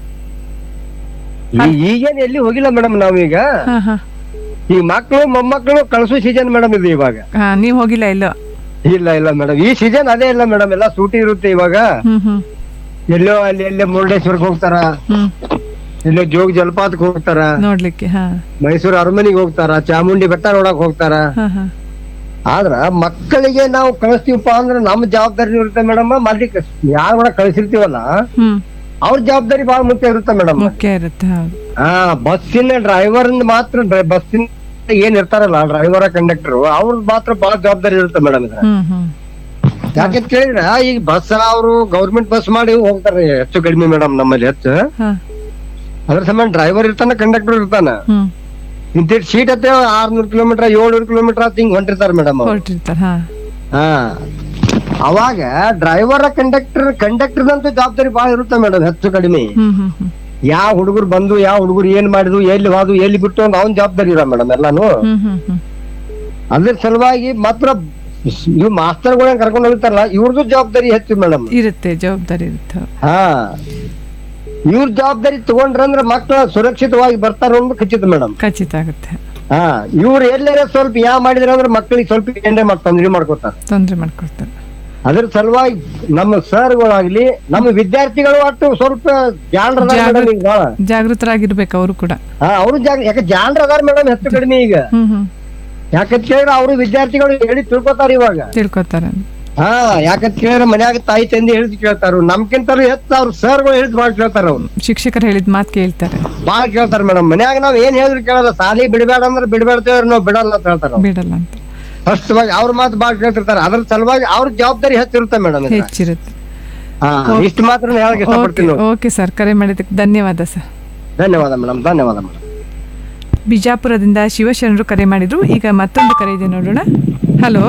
ಈಗೇನ್ ಎಲ್ಲಿ ಹೋಗಿಲ್ಲ ಮೇಡಮ್ ನಾವೀಗ ಹಾ ಹಾ ಈ ಮಕ್ಳು ಮೊಮ್ಮಕ್ಳು ಕಳ್ಸೋ ಸೀಸನ್ ಮೇಡಮ್ ಇದು ಇವಾಗ ಹಾ ನೀವ್ ಹೋಗಿಲ್ಲ ಎಲ್ಲೋ ಇಲ್ಲ ಇಲ್ಲ ಮೇಡಮ್ ಈ ಸೀಸನ್ ಅದೇ ಇಲ್ಲ ಮೇಡಮ್ ಎಲ್ಲ ಸೂಟಿ ಇರುತ್ತೆ ಇವಾಗ ಹ್ಮ್ ಹ್ಮ್ ಎಲ್ಲೋ ಅಲ್ಲಿ ಎಲ್ಲೇ ಮುರುಡೇಶ್ವರಕ್ಕೆ ಹೋಗ್ತಾರ ಹ್ಮ್ ಎಲ್ಲೋ ಜೋಗ ಜಲಪಾತಕ್ಕೆ ಹೋಗ್ತಾರ ನೋಡ್ಲಿಕ್ಕೆ ಹಾ ಮೈಸೂರು ಅರಮನೆಗೆ ಹೋಗ್ತಾರ ಚಾಮುಂಡಿ ಬೆಟ್ಟ ನೋಡಕ್ ಹೋಗ್ತಾರ ಹಾ ಹಾ ಆದ್ರ ಮಕ್ಕಳಿಗೆ ನಾವು ಕಳಿಸ್ತೀವಪ್ಪ ಅಂದ್ರೆ ನಮ್ಮ ಜವಾಬ್ದಾರಿ ಇರುತ್ತೆ ಮೇಡಮ್ ಮತ್ತೆ ಯಾರು ಕೂಡ ಕಳಿಸಿರ್ತೀವಲ್ಲ ಹ್ಮ್ ಅವ್ರ ಜವಾಬ್ದಾರಿ ಬಹಳ ಮುಖ್ಯ ಇರುತ್ತೆ ಮೇಡಮ್ ಮುಖ್ಯ ಇರುತ್ತೆ ಹೌದು ಹಾ ಬಸ್ಸಿನ ಡ್ರೈವರ್ ಮಾತ್ರ ಡ್ರೈ- ಬಸ್ಸಿನ ಏನ್ ಇರ್ತಾರಲ್ಲ ಡ್ರೈವರ್ ಕಂಡಕ್ಟರ್ ಅವ್ರದ್ ಮಾತ್ರ ಬಹಳ ಜವಾಬ್ದಾರಿ ಇರುತ್ತೆ ಮೇಡಮ್ ಇದ್ರ ಹ್ಮ್ ಹ್ಮ್ ಯಾಕಂತ ಕೇಳಿದ್ರ ಈಗ ಬಸ್ ಅವರು ಗೌರ್ಮೆಂಟ್ ಬಸ್ ಮಾಡಿ ಹೋಗ್ತಾರೆ ಹೆಚ್ಚು ಕಡಿಮೆ ಮೇಡಮ್ ನಮ್ಮಲ್ಲಿ ಹೆಚ್ಚು ಹಾ ಅದ್ರ ಸಂಬಂಧ ಡ್ರೈವರ್ ಇರ್ತಾನ ಕಂಡಕ್ಟರ್ ಇರ್ತಾನ ಹ್ಮ್ ಇಂತಿಟ್ ಸೀಟ್ ಹತ್ತೆ ಆರ್ನೂರ್ ಕಿಲೋಮೀಟರ್ ಏಳ್ನೂರ್ ಕಿಲೋಮೀಟರ್ ಅಂತ ಹಿಂಗ್ ಹೊಂಟಿರ್ತಾರ ಮೇಡಮ್ ಹೊರಟಿರ್ತಾರೆ ಹಾ ಹಾ ಅವಾಗ ಡ್ರೈವರ್ ಕಂಡಕ್ಟರ್ ಕಂಡಕ್ಟರ್ದಂತೂ ಜವಾಬ್ದಾರಿ ಬಹಳ ಇರುತ್ತೆ ಮೇಡಮ್ ಹೆಚ್ಚು ಕಡಿಮೆ ಹ್ಮ್ ಹ್ಮ್ ಹ್ಮ್ ಯಾವ ಹುಡುಗರು ಬಂದು ಯಾವ ಹುಡುಗರು ಏನ್ ಮಾಡಿದ್ವು ಎಲ್ಲಿ ಹೋದು ಎಲ್ಲಿ ಬಿಟ್ಟು ಅಂತ ಅವ್ನ್ ಜವಾಬ್ದಾರಿ ಇರ ಮೇಡಮ್ ಎಲ್ಲಾನು ಹ್ಮ್ ಹ್ಮ್ ಹ್ಮ್ ಅದ್ರ ಸಲುವಾಗಿ ಮಾತ್ರ ಇವ್ ಮಾಸ್ತರ್ಗಳನ್ನ ಕರ್ಕೊಂಡು ಹೋಗ್ತಾರಲ್ಲ ಇವ್ರದ್ದು ಜವಾಬ್ದಾರಿ ಹೆಚ್ಚು ಮೇಡಮ್ ಇರುತ್ತೆ ಜವಾಬ್ದಾರಿ ಇರುತ್ತೆ ಹಾ ಇವ್ರ ಜವಾಬ್ದಾರಿ ತಗೊಂಡ್ರಂದ್ರ ಮಕ್ಕಳ ಸುರಕ್ಷಿತವಾಗಿ ಬರ್ತಾರ ಅನ್ನೋದು ಖಚಿತ ಮೇಡಮ್ ಖಚಿತ ಆಗುತ್ತೆ ಹಾ ಇವ್ರು ಎಲ್ಲಾರ ಸ್ವಲ್ಪ ಯಾ ಮಾಡಿದ್ರ ಅಂದ್ರೆ ಮಕ್ಕಳಿಗೆ ಸ್ವಲ್ಪ ಏನ್ರೆ ಮಾಡಿ ತೊಂದ್ರೆ ಮಾಡ್ಕೊತಾರ ತೊಂದ್ರೆ ಮಾಡ್ಕೊಳ್ತಾರೆ ಅದ್ರ ಸಲುವಾಗಿ ನಮ್ಮ ಸರ್ಗಳಾಗ್ಲಿ ನಮ್ಮ ವಿದ್ಯಾರ್ಥಿಗಳು ಒಟ್ಟು ಸ್ವಲ್ಪ ಜಾಣರದ ಮೇಡಮ್ ಈಗ ಭಾಳ. ಜಾಗೃತರಾಗಿರ್ಬೇಕು ಅವರು ಕೂಡ ಹಾ ಅವ್ರು ಜಾಗ ಯಾಕೆ ಜಾಣರ ಅದಾರ ಮೇಡಮ್ ಹೆಚ್ಚು ಕಡಿಮೆ ಈಗ ಹ್ಮ್ ಹ್ಮ್ ಯಾಕಂತ ಕೇಳಿದ್ರೆ ಅವರು ವಿದ್ಯಾರ್ಥಿಗಳು ಹೇಳಿ ತಿಳ್ಕೊತಾರ ಇವಾಗ ತಿಳ್ಕೊತಾರೆ ಹಾ ಯಾಕಂತ ಕೇಳಿದ್ರೆ ಮನ್ಯಾಗ ತಾಯಿ ತಂದೆ ಹೇಳಿದ್ ಕೇಳ್ತಾರ ನಮ್ಗಿಂತಲೂ ಹೆಚ್ಚು ಅವ್ರ ಸರ್ಗಳು ಹೇಳಿದ್ ಬಾಳ್ ಕೇಳ್ತಾರ ಅವ್ರು ಶಿಕ್ಷಕರು ಹೇಳಿದ ಮಾತು ಕೇಳ್ತಾರೆ ಬಾಳ್ ಕೇಳ್ತಾರ ಮೇಡಮ್ ಮನ್ಯಾಗ ನಾವ್ ಏನ್ ಹೇಳಿದ್ರು ಕೇಳಲ್ಲ ಸಾಲಿ ಬಿಡಬೇಡ ಅಂದ್ರೆ ಬಿಡ್ಬೇಡ್ತೇವ್ರಿ ನಾವ್ ಬಿಡಲ್ಲ ಅಂತ ಹೇಳ್ತಾರ ಅವ್ರು. ಬಿಡಲ್ಲ ಅಂತ ಸ್ಪಷ್ಟವಾಗಿ ಅವ್ರ ಮಾತು ಬಾಳ್ ಕೇಳ್ತಿರ್ತಾರ ಅದ್ರ ಸಲುವಾಗಿ ಅವ್ರ ಜವಾಬ್ದಾರಿ ಹೆಚ್ಚಿರುತ್ತೆ ಮೇಡಮ್ ಹೆಚ್ಚಿರುತ್ತೆ ಹಾ ಇಷ್ಟು ಮಾತ್ರ ಹೇಳಕ್ ಇಷ್ಟಪಡ್ತೀನಿ ನೋಡಿ. ಓಕೆ ಸರ್ ಕರೆ ಮಾಡಿದ್ದಕ್ಕೆ ಧನ್ಯವಾದ ಸರ್ ಧನ್ಯವಾದ ಮೇಡಮ್ ಧನ್ಯವಾದ ಮೇಡಮ್ ಬಿಜಾಪುರದಿಂದ ಶಿವಶರಣರು ಕರೆ ಮಾಡಿದ್ರು ಈಗ ಮತ್ತೊಂದು ಕರೆ ಇದೆ ನೋಡೋಣ ಹಲೋ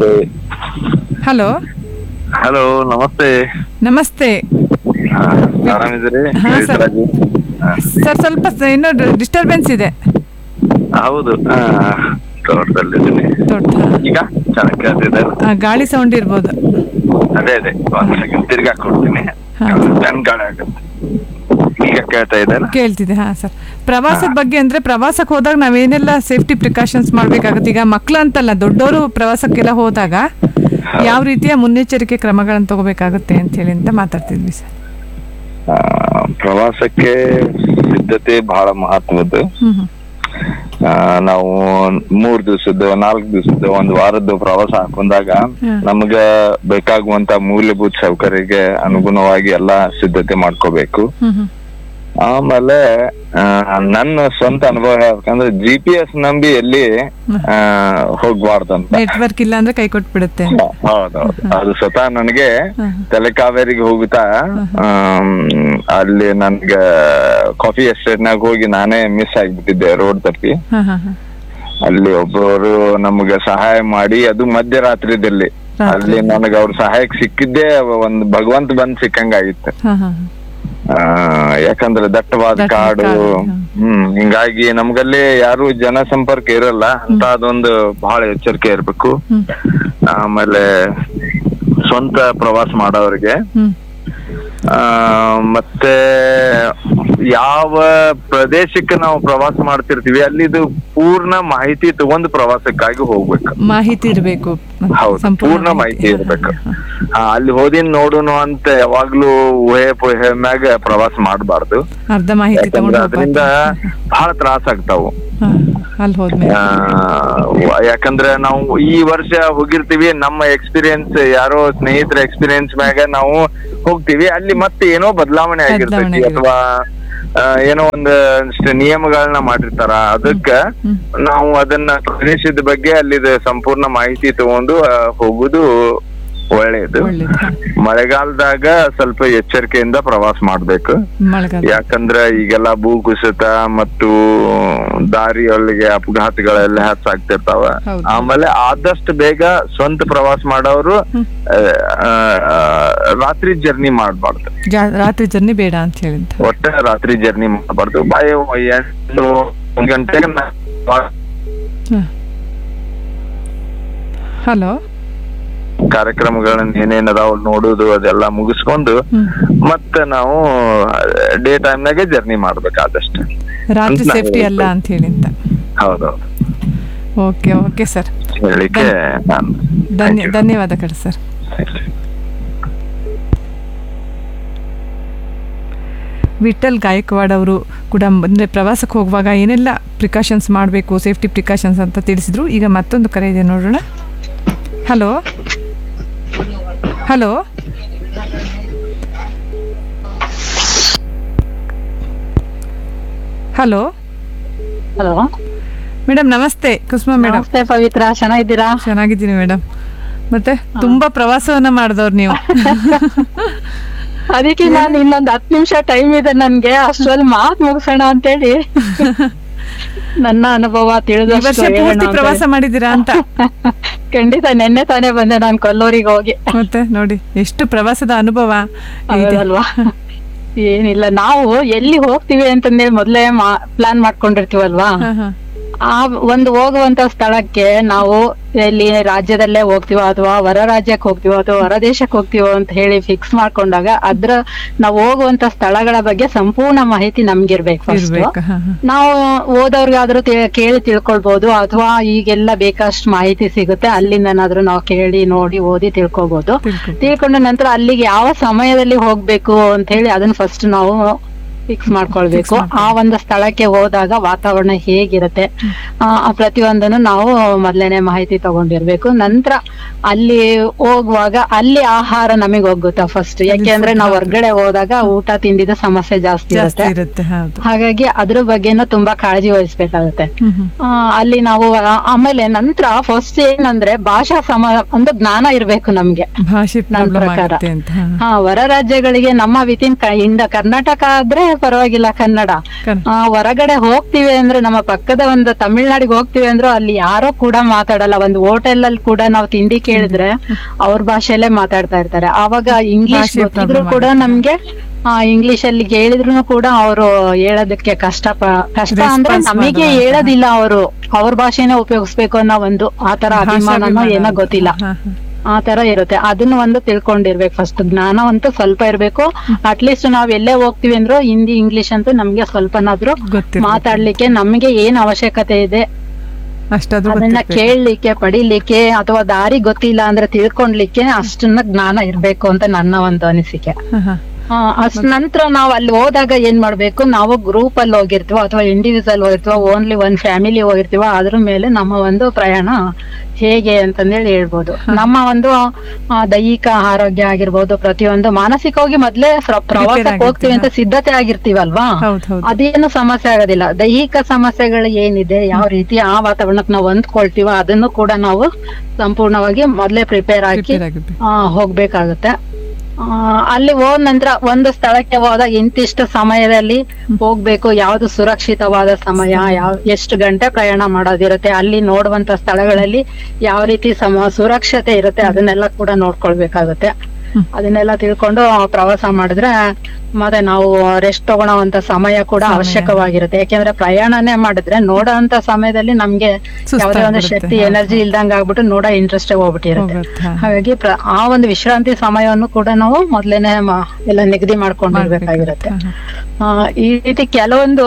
ಹಲೋ ಹಲೋ ನಮಸ್ತೆ ನಮಸ್ತೆ ಆರಾಮಿದ್ದೀರಿ ಹಾ, ಸರ್. ಸರ್ ಸ್ವಲ್ಪ ಸ- ಏನೋ ಡಿಸ್ಟರ್ಬೆನ್ಸ್ ಇದೆ ಹೌದು ಹಾ, ತೋಟದಲ್ಲಿದ್ದೀನಿ ಈಗ ಚೆನ್ನಾಗಿ ಕೇಳ್ತಿದೆ ಆ, ಗಾಳಿ ಸೌಂಡ್ ಇರ್ಬೋದು ಅದೇ ಅದೇ ಒಂದ್ ಸೆಕೆಂಡ್ ತಿರ್ಗಾ ಕೊಡ್ತೀನಿ ನನ್ ಗಾಳಿ ಆಗುತ್ತೆ ಈಗ ಕೇಳ್ತಾ ಇದೆ ಕೇಳ್ತಿದೆ ಹಾ ಸರ್ ಪ್ರವಾಸದ ಬಗ್ಗೆ ಅಂದ್ರೆ ಪ್ರವಾಸಕ್ಕೆ ಹೋದಾಗ ನಾವೇನೆಲ್ಲ ಸೇಫ್ಟಿ ಪ್ರಿಕಾಷನ್ಸ್ ಮಾಡ್ಬೇಕಾಗುತ್ತೆ ಈಗ ಮಕ್ಳು ಅಂತಲ್ಲ ದೊಡ್ಡವರು ಪ್ರವಾಸಕ್ಕೆಲ್ಲ ಹೋದಾಗ ಯಾವ ರೀತಿಯ ಮುನ್ನೆಚ್ಚರಿಕೆ ಕ್ರಮಗಳನ್ನು ತಗೋಬೇಕಾಗುತ್ತೆ ಅಂತ ಹೇಳಿ ಅಂತ ಮಾತಾಡ್ತಿದ್ವಿ ಸರ್ ಆ, ಪ್ರವಾಸಕ್ಕೆ ಸಿದ್ಧತೆ ಬಹಳ ಮಹತ್ವದ್ದು ಹ್ಮ್ ಹ್ಮ್. ಆ, ನಾವು ಮೂರ್ ದಿವಸದ್ದು ನಾಲ್ಕು ದಿವಸದ್ದು ಒಂದ್ ವಾರದ್ದು ಪ್ರವಾಸ ಹಾಕೊಂಡಾಗ ಹ್ಮ್. ನಮ್ಗ ಬೇಕಾಗುವಂತ ಮೂಲಭೂತ ಸೌಕರ್ಯಕ್ಕೆ ಅನುಗುಣವಾಗಿ ಎಲ್ಲಾ ಸಿದ್ಧತೆ ಮಾಡ್ಕೋಬೇಕು ಹ್ಮ್ ಹ್ಮ್. ಆಮೇಲೆ ಆ, ನನ್ನ ಸ್ವಂತ ಅನುಭವ ಹೇಳ್ಬೇಕಂದ್ರೆ ಜಿ ಪಿ ಎಸ್ ನಂಬಿ ಎಲ್ಲಿ ಆ, ಹೋಗ್ಬಾರ್ದಂತ ನೆಟ್ವರ್ಕ್ ಇಲ್ಲ ಅಂದ್ರೆ ಕೈ ಕೊಟ್ಬಿಡುತ್ತೆ ಹೌದೌದು ಅದು ಸ್ವತಃ ನನಗೆ ತಲೆಕಾವೇರಿಗೆ ಹೋಗುತ್ತಾ ಆಮ್, ಅಲ್ಲಿ ನನ್ಗ ಕಾಫಿ ಎಸ್ಟೇಟ್ನಾಗ ಹೋಗಿ ನಾನೇ ಮಿಸ್ ಆಗ್ಬಿಟ್ಟಿದ್ದೆ ರೋಡ್ ತಪ್ಪಿ ಹಾ ಹಾ ಹಾ ಅಲ್ಲಿ ಒಬ್ಬರು ನಮ್ಗೆ ಸಹಾಯ ಮಾಡಿ ಅದು ಮಧ್ಯರಾತ್ರಿದಲ್ಲಿ ಅಲ್ಲಿ ನನಗೆ ಅವ್ರ ಸಹಾಯಕ್ಕೆ ಸಿಕ್ಕಿದ್ದೇ ಒಂದ್ ಭಗವಂತ ಬಂದ್ ಸಿಕ್ಕಂಗಾಗಿತ್ತು ಹಾ ಹಾ ಆ, ಯಾಕಂದ್ರೆ ದಟ್ಟವಾದ ಕಾಡು ಹ್ಮ್ ಹಿಂಗಾಗಿ ನಮ್ಗಲ್ಲಿ ಯಾರು ಜನಸಂಪರ್ಕ ಇರಲ್ಲ ಅಂತ ಅದೊಂದು ಬಹಳ ಎಚ್ಚರಿಕೆ ಇರ್ಬೇಕು ಆಮೇಲೆ ಸ್ವಂತ ಪ್ರವಾಸ ಮಾಡೋರಿಗೆ ಹ್ಮ್. ಆ ಮತ್ತೆ ಯಾವ ಪ್ರದೇಶಕ್ಕೆ ನಾವು ಪ್ರವಾಸ ಮಾಡ್ತಿರ್ತೀವಿ ಅಲ್ಲಿದು ಪೂರ್ಣ ಮಾಹಿತಿ ತಗೊಂಡು ಪ್ರವಾಸಕ್ಕಾಗಿ ಹೋಗ್ಬೇಕು ಮಾಹಿತಿ ಇರಬೇಕು ಹೌದು ಪೂರ್ಣ ಮಾಹಿತಿ ಇರ್ಬೇಕು ಆ, ಅಲ್ಲಿ ಹೋದಿನ್ ನೋಡುನು ಅಂತ ಯಾವಾಗ್ಲೂ ಊಹೆ ಪುಹೆ ಮ್ಯಾಗ ಪ್ರವಾಸ ಮಾಡಬಾರ್ದು ಅರ್ಧ ಮಾಹಿತಿ ತಗೊಂಡು ಅದರಿಂದ ಬಹಳ ತ್ರಾಸ ಆಗ್ತಾವು ಅಲ್ಲಿ ಹೋದ್ಮೇಲೆ ಆ, ಯಾಕಂದ್ರೆ ನಾವು ಈ ವರ್ಷ ಹೋಗಿರ್ತೀವಿ ನಮ್ಮ ಎಕ್ಸ್ಪೀರಿಯನ್ಸ್ ಯಾರೋ ಸ್ನೇಹಿತರ ಎಕ್ಸ್ಪೀರಿಯನ್ಸ್ ಮ್ಯಾಗ ನಾವು ಹೋಗ್ತೀವಿ ಅಲ್ಲಿ ಮತ್ತೆ ಏನೋ ಬದಲಾವಣೆ ಆಗಿರ್ತೈತಿ ಅಥವಾ ಆ, ಏನೋ ಒಂದಷ್ಟು ನಿಯಮಗಳನ್ನ ಮಾಡಿರ್ತಾರ ಅದಕ್ಕ ನಾವು ಅದನ್ನ ಪ್ರದೇಶದ ಬಗ್ಗೆ ಅಲ್ಲಿದ ಸಂಪೂರ್ಣ ಮಾಹಿತಿ ತಗೊಂಡು ಆ, ಹೋಗುದು ಒಳ್ಳೇದು ಮಳೆಗಾಲದಾಗ ಸ್ವಲ್ಪ ಎಚ್ಚರಿಕೆಯಿಂದ ಪ್ರವಾಸ ಮಾಡ್ಬೇಕು ಮಳೆಗಾಲ ಯಾಕಂದ್ರ ಈಗೆಲ್ಲ ಭೂ ಕುಸಿತ ಮತ್ತು ದಾರಿಯೊಳಗೆ ಅಪಘಾತಗಳೆಲ್ಲ ಹೆಚ್ಚಾಗ್ತಿರ್ತಾವ ಹೌದು. ಆಮೇಲೆ ಆದಷ್ಟು ಬೇಗ ಸ್ವಂತ ಪ್ರವಾಸ ಮಾಡೋರು ಆ, ಆ, ರಾತ್ರಿ ಜರ್ನಿ ಮಾಡ್ಬಾರ್ದು ಜಾ- ರಾತ್ರಿ ಜರ್ನಿ ಬೇಡ ಅಂತ ಹೇಳಿದ ಒಟ್ಟ ರಾತ್ರಿ ಜರ್ನಿ ಮಾಡಬಾರ್ದು ಬಾಯ್ ಎಂಟು ಒಂದ್ ಗಂಟೆಗೆ ನಾ- ಹಲೋ ಕಾರ್ಯಕ್ರಮಗಳನ್ನ ಏನೇನ್ ಅದಾವ ನೋಡುದು ಅದೆಲ್ಲ ಮುಗಿಸ್ಕೊಂಡು ಮತ್ತೆ ನಾವು ಡೇ ಟೈಮ್ನಾಗೆ ಜರ್ನಿ ಮಾಡ್ಬೇಕಾದಷ್ಟು ರಾತ್ರಿ ಅಂತ ಸೇಫ್ಟಿ ಅಲ್ಲ ಅಂತ ಹೇಳಿ ಅಂತ ಹೌದೌದು ಓಕೆ ಓಕೆ ಸರ್ ಹೇಳಿಕೆ ನಾನು ಧನ್ಯ ಧನ್ಯವಾದಗಳು ಸರ್ ವಿಠಲ್ ಗಾಯಕ್ವಾಡ್ ಅವರು ಕೂಡ ಅಂದರೆ ಪ್ರವಾಸಕ್ಕೆ ಹೋಗುವಾಗ ಏನೆಲ್ಲ ಪ್ರಿಕಾಷನ್ಸ್ ಮಾಡಬೇಕು ಸೇಫ್ಟಿ ಪ್ರಿಕಾಷನ್ಸ್ ಅಂತ ತಿಳಿಸಿದ್ರು ಈಗ ಮತ್ತೊಂದು ಕರೆ ಇದೆ ನೋಡೋಣ hello hello hello hello madam ನಮಸ್ತೆ ಕುಸುಮಾ ಮೇಡಮ್ ನಮಸ್ತೆ ಪವಿತ್ರ ಚೆನ್ನಾಗಿದ್ದೀರಾ ಚೆನ್ನಾಗಿದ್ದೀನಿ ಮೇಡಮ್ ಮತ್ತೆ ತುಂಬಾ ಪ್ರವಾಸವನ್ನ ಮಾಡಿದವ್ರು ನೀವು ಅದಕ್ಕೆ ನಾನು ಇನ್ನೊಂದ್ ಹತ್ತು ನಿಮಿಷ ಟೈಮ್ ಇದೆ ನನ್ಗೆ ಅಷ್ಟ್ರಲ್ಲಿ ಮಾತ್ ಮುಗಿಸೋಣ ಅಂತೇಳಿ ನನ್ನ ಅನುಭವ ಈ ವರ್ಷ ತಿಳಿದಷ್ಟು ಹೇಳೋಣ ಪೂರ್ತಿ ಅಂತ ಪ್ರವಾಸ ಹೇಳಿ. ಮಾಡಿದ್ದೀರಾ ಅಂತ ಖಂಡಿತ ನೆನ್ನೆ ತಾನೇ ಬಂದೆ ನಾನು ಕೊಲ್ಲೂರಿಗೆ ಹೋಗಿ ಮತ್ತೆ ನೋಡಿ ಎಷ್ಟು ಪ್ರವಾಸದ ಅನುಭವ ಇದೆ. ಹೌದಲ್ವಾ ಏನಿಲ್ಲ ನಾವು ಎಲ್ಲಿ ಹೋಗ್ತೀವಿ ಅಂತಂದೇಳಿ ಮೊದ್ಲೇ ಪ್ಲಾನ್ ಮಾಡ್ಕೊಂಡಿರ್ತೀವಲ್ವಾ ಹ, ಹ. ಆ ಒಂದು ಹೋಗುವಂತ ಸ್ಥಳಕ್ಕೆ ನಾವು ಎಲ್ಲಿ ರಾಜ್ಯದಲ್ಲೇ ಹೋಗ್ತೀವೋ ಅಥವಾ ಹೊರ ರಾಜ್ಯಕ್ಕೆ ಹೋಗ್ತೀವೋ ಅಥವಾ ಹೊರ ದೇಶಕ್ಕೆ ಹೋಗ್ತೀವೋ ಅಂತ ಹೇಳಿ ಫಿಕ್ಸ್ ಮಾಡ್ಕೊಂಡಾಗ ಅದ್ರ ನಾವು ಹೋಗುವಂತ ಸ್ಥಳಗಳ ಬಗ್ಗೆ ಸಂಪೂರ್ಣ ಮಾಹಿತಿ ನಮ್ಗಿರ್ಬೇಕು ಫಸ್ಟ್ ಇರ್ಬೇಕು ಹ, ಹ. ನಾವು ಓದೋರ್ಗಾದ್ರೂ ತಿ- ಕೇಳಿ ತಿಳ್ಕೊಳ್ಬಹುದು ಅಥವಾ ಈಗೆಲ್ಲ ಬೇಕಷ್ಟು ಮಾಹಿತಿ ಸಿಗುತ್ತೆ ಅಲ್ಲಿಂದನಾದ್ರೂ ನಾವು ಕೇಳಿ ನೋಡಿ ಓದಿ ತಿಳ್ಕೊಬಹುದು ತಿಳ್ಕೊಂಡ ನಂತರ ಅಲ್ಲಿಗೆ ಯಾವ ಸಮಯದಲ್ಲಿ ಹೋಗ್ಬೇಕು ಅಂತ ಹೇಳಿ ಅದನ್ನ ಫಸ್ಟ್ ನಾವು ಫಿಕ್ಸ್ ಮಾಡ್ಕೊಳ್ಬೇಕು ಆ ಒಂದು ಸ್ಥಳಕ್ಕೆ ಹೋದಾಗ ವಾತಾವರಣ ಹೇಗಿರುತ್ತೆ ಆ, ಆ ಪ್ರತಿಯೊಂದನ್ನು ನಾವು ಮೊದಲೇನೆ ಮಾಹಿತಿ ತಗೊಂಡಿರ್ಬೇಕು ನಂತರ ಅಲ್ಲಿ ಹೋಗುವಾಗ ಅಲ್ಲಿ ಆಹಾರ ನಮಗೆ ಹೋಗುತ್ತಾ ಫಸ್ಟ್ ಯಾಕೆಂದ್ರೆ ನಾವು ಹೊರ್ಗಡೆ ಹೋದಾಗ ಊಟ ತಿಂಡಿದ ಸಮಸ್ಯೆ ಜಾಸ್ತಿ ಜಾಸ್ತಿ ಇರುತ್ತೆ ಇರುತ್ತೆ ಹೌದು ಹಾಗಾಗಿ ಅದ್ರ ಬಗ್ಗೆನೂ ತುಂಬಾ ಕಾಳಜಿ ವಹಿಸ್ಬೇಕಾಗುತ್ತೆ ಆ, ಅಲ್ಲಿ ನಾವು ಆ, ಆಮೇಲೆ ನಂತರ ಫಸ್ಟ್ ಏನಂದ್ರೆ ಭಾಷಾ ಸಮ ಒಂದು ಜ್ಞಾನ ಇರ್ಬೇಕು ನಮ್ಗೆ ಭಾಷೆ ನನ್ ಪ್ರಾಬ್ಲಮ್ ಪ್ರಕಾರ ಆಗುತ್ತೆ ಅಂತ ಹಾ. ಹಾ ಹೊರ ರಾಜ್ಯಗಳಿಗೆ ನಮ್ಮ ವಿತಿನ್ ಇಂದ ಕರ್ನಾಟಕ ಆದ್ರೆ ಪರವಾಗಿಲ್ಲ ಕನ್ನಡ ಆ, ಹೊರಗಡೆ ಹೋಗ್ತಿವಿ ಅಂದ್ರೆ ನಮ್ಮ ಪಕ್ಕದ ಒಂದು ತಮಿಳ್ನಾಡಿಗೆ ಹೋಗ್ತಿವಿ ಅಂದ್ರೆ ಅಲ್ಲಿ ಯಾರೋ ಕೂಡ ಮಾತಾಡಲ್ಲ ಒಂದು ಹೋಟೆಲ್ ಅಲ್ಲಿ ಕೂಡ ನಾವು ತಿಂಡಿ ಕೇಳಿದ್ರೆ ಅವ್ರ ಭಾಷೆಯಲ್ಲೇ ಮಾತಾಡ್ತಾ ಇರ್ತಾರೆ ಆವಾಗ ಇಂಗ್ಲಿಷ್ ಭಾಷೆ ಗೊತ್ತಿದ್ರು problem ಕೂಡ ನಮ್ಗೆ ಆ ಇಂಗ್ಲಿಷ್ ಅಲ್ಲಿ ಹೇಳಿದ್ರು ಕೂಡ ಅವರು ಹೇಳೋದಕ್ಕೆ ಕಷ್ಟ ಪ- ಕಷ್ಟ ಅಂದ್ರೆ Response ನಮಗೆ ಮಾಡಲ್ಲ. ಹೇಳೋದಿಲ್ಲ ಅವರು ಅವ್ರ ಭಾಷೆನೇ ಉಪಯೋಗಿಸ್ಬೇಕು ಅನ್ನೋ ಒಂದು ಆತರ ಅಭಿಮಾನನೋ ಏನೋ ಗೊತ್ತಿಲ್ಲ ಆ ತರ ಇರುತ್ತೆ ಅದನ್ನ ಒಂದು ತಿಳ್ಕೊಂಡಿರ್ಬೇಕು ಫಸ್ಟ್ ಜ್ಞಾನ ಅಂತೂ ಸ್ವಲ್ಪ ಇರ್ಬೇಕು ಅಟ್ಲೀಸ್ಟ್ ನಾವ್ ಎಲ್ಲೇ ಹೋಗ್ತಿವಿ ಅಂದ್ರೂ ಹಿಂದಿ ಇಂಗ್ಲಿಷ್ ಅಂತೂ ನಮ್ಗೆ ಸ್ವಲ್ಪನಾದ್ರೂ ಮಾತಾಡ್ಲಿಕ್ಕೆ ನಮ್ಗೆ ಏನ್ ಅವಶ್ಯಕತೆ ಇದೆ ಅಷ್ಟಾದ್ರೂ ಅದನ್ನ ಗೊತ್ತಿರ್ಬೇಕು. ಕೇಳಲಿಕ್ಕೆ ಪಡಿಲಿಕ್ಕೆ ಅಥವಾ ದಾರಿ ಗೊತ್ತಿಲ್ಲ ಅಂದ್ರೆ ತಿಳ್ಕೊಂಡ್ಲಿಕ್ಕೆ ಅಷ್ಟನ್ನ ಜ್ಞಾನ ಇರ್ಬೇಕು ಅಂತ ನನ್ನ ಒಂದು ಅನಿಸಿಕೆ ಹಾ, ಹಾ. ಆ, ಅಷ್ಟ್ ನಂತರ ನಾವು ಅಲ್ಲಿ ಹೋದಾಗ ಏನ್ ಮಾಡ್ಬೇಕು ನಾವು ಗ್ರೂಪ್ ಅಲ್ಲಿ ಹೋಗಿರ್ತೀವೋ ಅಥವಾ ಇಂಡಿವಿಜುವಲ್ ಹೋಗಿರ್ತೀವೋ ಓನ್ಲಿ ಒಂದ್ ಫ್ಯಾಮಿಲಿ ಹೋಗಿರ್ತೀವೋ ಅದ್ರ ಮೇಲೆ ನಮ್ಮ ಒಂದು ಪ್ರಯಾಣ ಹೇಗೆ ಅಂತಂದೇಳಿ ಹೇಳ್ಬೋದು ನಮ್ಮ ಒಂದು ಆ, ದೈಹಿಕ ಆರೋಗ್ಯ ಆಗಿರ್ಬೋದು ಪ್ರತಿಯೊಂದು ಮಾನಸಿಕವಾಗಿ ಮೊದ್ಲೇ ಪ್ರ- ಪ್ರವಾಸಕ್ಕೆ ಹೋಗ್ತೀವಿ ಅಂತ ಸಿದ್ಧತೆ ಆಗಿರ್ತೀವಲ್ವಾ ಅದೇನು ಸಮಸ್ಯೆ ಆಗೋದಿಲ್ಲ ದೈಹಿಕ ಸಮಸ್ಯೆಗಳು ಏನಿದೆ ಯಾವ ರೀತಿ ಆ ವಾತಾವರಣಕ್ಕೆ ನಾವು ಹೊಂದ್ಕೊಳ್ತೀವೋ ಅದನ್ನು ಕೂಡ ನಾವು ಸಂಪೂರ್ಣವಾಗಿ ಮೊದ್ಲೇ ಪ್ರಿಪೇರ್ ಆಗಿ ಆ, ಹೋಗ್ಬೇಕಾಗುತ್ತೆ ಆ, ಅಲ್ಲಿ ಹೋದ ನಂತರ ಒಂದು ಸ್ಥಳಕ್ಕೆ ಹೋದಾಗ ಇಂತಿಷ್ಟು ಸಮಯದಲ್ಲಿ ಹೋಗ್ಬೇಕು ಯಾವ್ದು ಸುರಕ್ಷಿತವಾದ ಸಮಯ ಯಾವ ಎಷ್ಟು ಗಂಟೆ ಪ್ರಯಾಣ ಮಾಡೋದಿರುತ್ತೆ ಅಲ್ಲಿ ನೋಡುವಂತ ಸ್ಥಳಗಳಲ್ಲಿ ಯಾವ ರೀತಿ ಸಮ ಸುರಕ್ಷತೆ ಇರುತ್ತೆ ಅದನ್ನೆಲ್ಲ ಕೂಡ ನೋಡ್ಕೊಳ್ಬೇಕಾಗುತ್ತೆ ಅದನ್ನೆಲ್ಲ ತಿಳ್ಕೊಂಡು ಪ್ರವಾಸ ಮಾಡಿದ್ರೆ ಮತ್ತೆ ನಾವು ರೆಸ್ಟ್ ತಗೊಳೋವಂತ ಸಮಯ ಕೂಡ ಅವಶ್ಯಕವಾಗಿರುತ್ತೆ ಯಾಕೆಂದ್ರೆ ಪ್ರಯಾಣನೇ ಮಾಡಿದ್ರೆ ನೋಡೋಂತ ಸಮಯದಲ್ಲಿ ನಮ್ಗೆ ಯಾವುದೇ ಒಂದು ಶಕ್ತಿ ಎನರ್ಜಿ ಇಲ್ದಂಗ ಆಗ್ಬಿಟ್ಟು ನೋಡೋ ಇಂಟ್ರೆಸ್ಟ್ ಹೋಗ್ಬಿಟ್ಟಿರುತ್ತೆ ಹಾಗಾಗಿ ಪ್ರ- ಆ ಒಂದು ವಿಶ್ರಾಂತಿ ಸಮಯವನ್ನು ಕೂಡ ನಾವು ಮೊದ್ಲೇನೆ ಮ- ಎಲ್ಲ ನಿಗದಿ ಮಾಡ್ಕೊಂಡಿರ್ಬೇಕಾಗಿರುತ್ತೆ ಆ, ಈ ರೀತಿ ಕೆಲವೊಂದು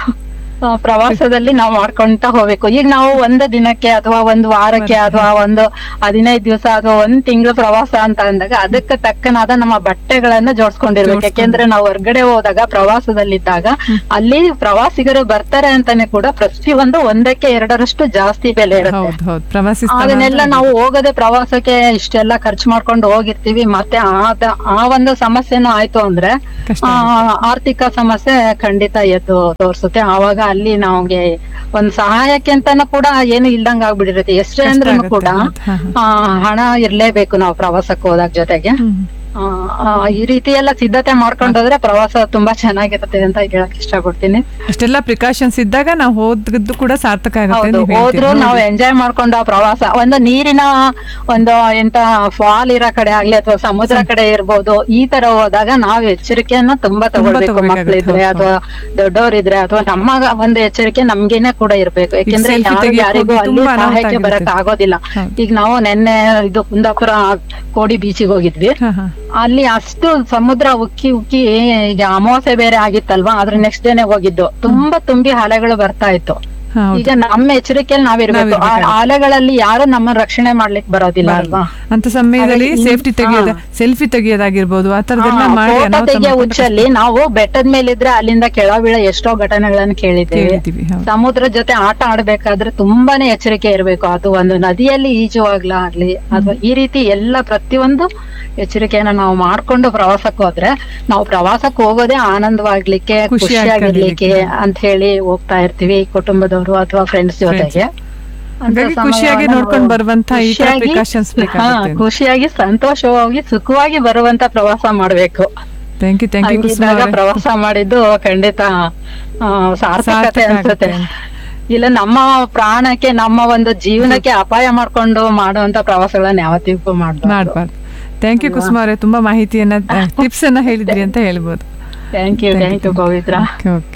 ಆ, ಪ್ರವಾಸದಲ್ಲಿ ನಾವು ಮಾಡ್ಕೊಂತ ಹೋಗ್ಬೇಕು ಈಗ ನಾವು ಒಂದು ದಿನಕ್ಕೆ ಅಥವಾ ಒಂದು ವಾರಕ್ಕೆ ಅಥವಾ ಒಂದು ಹದಿನೈದು ದಿವಸ ಅಥವಾ ಒಂದ್ ತಿಂಗಳು ಪ್ರವಾಸ ಅಂತ ಅಂದಾಗ ಅದಕ್ಕೆ ತಕ್ಕನಾದ ನಮ್ಮ ಬಟ್ಟೆಗಳನ್ನ ಜೋಡಿಸ್ಕೊಂಡಿರ್ಬೇಕು ಯಾಕೆಂದ್ರೆ ನಾವು ಹೊರ್ಗಡೆ ಹೋದಾಗ ಪ್ರವಾಸದಲ್ಲಿದ್ದಾಗ ಅಲ್ಲಿ ಪ್ರವಾಸಿಗರು ಬರ್ತಾರೆ ಅಂತಾನೆ ಕೂಡ ಪ್ರತಿಯೊಂದು ಒಂದಕ್ಕೆ ಎರಡರಷ್ಟು ಜಾಸ್ತಿ ಬೆಲೆ ಇರುತ್ತೆ ಹೌದು ಹೌದು ಪ್ರವಾಸಿ ಸ್ಥಳ ಅದನ್ನೆಲ್ಲ ಅಂದ್ರೆ ನಾವು ಹೋಗದೆ ಪ್ರವಾಸಕ್ಕೆ ಇಷ್ಟೆಲ್ಲ ಖರ್ಚು ಮಾಡ್ಕೊಂಡು ಹೋಗಿರ್ತೀವಿ ಮತ್ತೆ ಆದ ಆ ಒಂದು ಸಮಸ್ಯೆನೂ ಆಯ್ತು ಅಂದ್ರೆ ಆ, ಆರ್ಥಿಕ ಸಮಸ್ಯೆ ಖಂಡಿತ ಎದ್ದು ತೋರ್ಸುತ್ತೆ ಆವಾಗ ಅಲ್ಲಿ ನಮ್ಗೆ ಒಂದ್ ಸಹಾಯಕ್ಕೆ ಅಂತಾನು ಕೂಡ ಏನು ಇಲ್ದಂಗ ಆಗ್ಬಿಟ್ಟಿರುತ್ತೆ ಎಷ್ಟೇ ಅಂದ್ರೂ ಕೂಡ ಆ, ಹಣ ಇರ್ಲೇಬೇಕು ನಾವು ಪ್ರವಾಸಕ್ಕೆ ಹೋದಾಗ ಜೊತೆಗೆ ಆ, ಆ, ಈ ರೀತಿ ಎಲ್ಲ ಸಿದ್ಧತೆ ಮಾಡ್ಕೊಂಡೋದ್ರೆ ಪ್ರವಾಸ ತುಂಬಾ ಚೆನ್ನಾಗಿರುತ್ತೆ ಅಂತ ಹೇಳಕ್ ಇಷ್ಟಪಡ್ತೀನಿ ಅಷ್ಟೆಲ್ಲ ಪ್ರಿಕಾಷನ್ಸ್ ಇದ್ದಾಗ ನಾವು ಹೋದ್ದು ಕೂಡ ಸಾರ್ಥಕ ಆಗುತ್ತೆ ಹೌದು ನೀವ್ ಹೇಳ್ತೀರಿ. ಹೋದ್ರು ನಾವು ಎಂಜಾಯ್ ಮಾಡ್ಕೊಂಡು ಆ ಪ್ರವಾಸ ಒಂದು ನೀರಿನ ಒಂದು ಎಂತ ಫಾಲ್ ಇರೋ ಕಡೆ ಆಗ್ಲಿ ಅಥವಾ ಸಮುದ್ರ ಕಡೆ ಇರ್ಬೋದು ಈ ತರ ಹೋದಾಗ ನಾವು ಎಚ್ಚರಿಕೆಯನ್ನ ತುಂಬಾ ತಗೊಳ್ಬೇಕು ತಗೊಳ್ಬೇಕಾಗುತ್ತೆ, ಮಕ್ಳಿದ್ರೆ ಹೌದು, ಅಥವಾ ದೊಡ್ಡವರಿದ್ರೆ ಅಥವಾ ನಮ್ಮ ಒಂದು ಎಚ್ಚರಿಕೆ ನಮ್ಗೇನೆ ಕೂಡ ಇರ್ಬೇಕು ಯಾಕೆಂದ್ರೆ selfie ಯಾರು ತೆಗಿಯಕ್ ಯಾರಿಗೂ ಹೋಗಿ ಅಲ್ಲಿ ತುಂಬಾ ಅನಾಹುತ ಸಹಾಯಕ್ಕೆ ಬರಕ್ ಆಗಿರುತ್ತೆ. ಆಗೋದಿಲ್ಲ ಈಗ ನಾವು ನೆನ್ನೆ ಇದು ಕುಂದಾಪುರ ಕೋಡಿ ಬೀಚಿಗೆ ಹೋಗಿದ್ವಿ ಅಲ್ಲಿ ಅಷ್ಟು ಸಮುದ್ರ ಉಕ್ಕಿ ಉಕ್ಕಿ ಈಗ ಅಮಾವಾಸ್ಯೆ ಬೇರೆ ಆಗಿತ್ತಲ್ವಾ ಅದ್ರ ನೆಕ್ಸ್ಟ್ ಡೇನೆ ಹೋಗಿದ್ದು ತುಂಬಾ ತುಂಬಿ ಅಲೆಗಳು ಬರ್ತಾ ಇತ್ತು ಹೌದು. ಈಗ ನಮ್ಮ ಎಚ್ಚರಿಕೆಯಲ್ಲಿ ನಾವಿರ್ಬೇಕು ಆ ಅಲೆಗಳಲ್ಲಿ ಯಾರು ನಮ್ಮ ರಕ್ಷಣೆ ಮಾಡ್ಲಿಕ್ಕೆ ಬರೋದಿಲ್ಲ ಅಲ್ವಾ ಅಂತ ಸಮಯದಲ್ಲಿ ಹಾಗಾಗಿ ಸೇಫ್ಟಿ ಹಾ. ತೆಗಿಯೋದ ಸೆಲ್ಫಿ ತೆಗಿಯೋದಾಗಿರ್ಬೋದು ಆ ತರದೆಲ್ಲ ಮಾಡಿ ಫೋಟೋ ಅನಾಹುತ ತೆಗಿಯೋ ಮಾಡ್ಕೊಂಡು ಹುಚ್ಚಲ್ಲಿ ನಾವು ಬೆಟ್ಟದ ಮೇಲಿದ್ರೆ ಅಲ್ಲಿಂದ ಕೆಳ ಬೀಳೋ ಎಷ್ಟೋ ಘಟನೆಗಳನ್ನ ಕೇಳಿದ್ದೇವೆ ಕೇಳಿದ್ದೀವಿ, ಹೌದು. ಸಮುದ್ರ ಜೊತೆ ಆಟ ಆಡ್ಬೇಕಾದ್ರೆ ತುಂಬಾನೇ ಎಚ್ಚರಿಕೆ ಇರಬೇಕು ಅದು ಒಂದು ನದಿಯಲ್ಲಿ ಈಜುವಾಗ್ಲ ಆಗ್ಲಿ ಅಥವಾ ಈ ರೀತಿ ಎಲ್ಲ ಪ್ರತಿಯೊಂದು ಎಚ್ಚರಿಕೆಯನ್ನ ನಾವು ಮಾಡ್ಕೊಂಡು ಪ್ರವಾಸಕ್ಕೆ ಹೋದ್ರೆ ನಾವು ಪ್ರವಾಸಕ್ಕೆ ಹೋಗೋದೇ ಆನಂದವಾಗ್ಲಿಕ್ಕೆ ಖುಷಿಯಾಗಿ ಖುಷಿಯಾಗಿರ್ಲಿಕ್ಕೆ ಅಂತ ಹೇಳಿ ಹೋಗ್ತಾ ಇರ್ತೀವಿ ಕುಟುಂಬದವರು ಅಥವಾ ಫ್ರೆಂಡ್ಸ್ ಜೊತೆಗೆ ಅಂತ ಹಾಗಾಗಿ ಖುಷಿಯಾಗಿ ಸಮಯವನ್ನು ನೋಡ್ಕೊಂಡು ನಾವು ಬರುವಂತ ಈ ತರ ಖುಷಿಯಾಗಿ- ಪ್ರಿಕಾಷನ್ಸ್ ಹಾ, ಬೇಕಾಗುತ್ತೆ ಖುಷಿಯಾಗಿ ಸಂತೋಷವಾಗಿ ಸುಖವಾಗಿ ಬರುವಂತ ಪ್ರವಾಸ ಮಾಡ್ಬೇಕು thank you thank you Kusuma ಹಂಗಿದ್ದಾಗ ಅವರೇ. ಪ್ರವಾಸ ಮಾಡಿದ್ದು ಖಂಡಿತ ಆ, ಸಾರ್ಥಕತೆ ಸಾರ್ಥಕ ಅನ್ಸುತ್ತೆ ಇಲ್ಲ ನಮ್ಮ ಪ್ರಾಣಕ್ಕೆ ನಮ್ಮ ಒಂದು ಜೀವನಕ್ಕೆ ಅಪಾಯ ಮಾಡ್ಕೊಂಡು ಮಾಡುವಂತ ಪ್ರವಾಸಗಳನ್ನ ಯಾವತ್ತಿಗೂ ಮಾಡ್ಬಾರ್ದು ಮಾಡ್ಬಾರ್ದು ಥ್ಯಾಂಕ್ ಯು ಕುಸುಮ ಅವರೇ ತುಂಬಾ ಮಾಹಿತಿಯನ್ನ ಟಿಪ್ಸ್ ಅನ್ನ ಹೇಳಿದ್ರಿ ಅಂತ ಹೇಳ್ಬೋದು thank you thank you Pavitra okay okay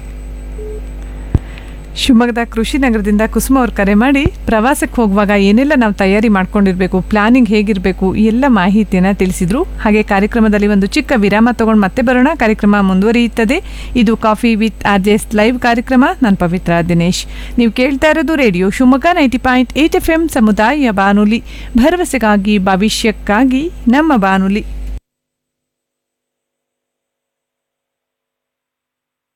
ಶಿವಮೊಗ್ಗದ ಕೃಷಿ ನಗರದಿಂದ ಕುಸುಮ ಅವ್ರು ಕರೆ ಮಾಡಿ ಪ್ರವಾಸಕ್ಕೆ ಹೋಗುವಾಗ ಏನೆಲ್ಲ ನಾವು ತಯಾರಿ ಮಾಡ್ಕೊಂಡಿರ್ಬೇಕು ಪ್ಲಾನಿಂಗ್ ಹೇಗಿರಬೇಕು ಈ ಎಲ್ಲ ಮಾಹಿತಿಯನ್ನ ತಿಳಿಸಿದ್ರು ಹಾಗೆ ಕಾರ್ಯಕ್ರಮದಲ್ಲಿ ಒಂದು ಚಿಕ್ಕ ವಿರಾಮ ತಗೊಂಡು ಮತ್ತೆ ಬರೋಣ ಕಾರ್ಯಕ್ರಮ ಮುಂದುವರಿಯುತ್ತದೆ ಇದು coffee with R J S live ಕಾರ್ಯಕ್ರಮ ನಾನು ಪವಿತ್ರ ದಿನೇಶ್ ನೀವು ಕೇಳ್ತಾ ಇರೋದು radio Shivamogga ninety point eight F M ಸಮುದಾಯ ಬಾನುಲಿ ಭರವಸೆಗಾಗಿ ಭವಿಷ್ಯಕ್ಕಾಗಿ ನಮ್ಮ ಬಾನುಲಿ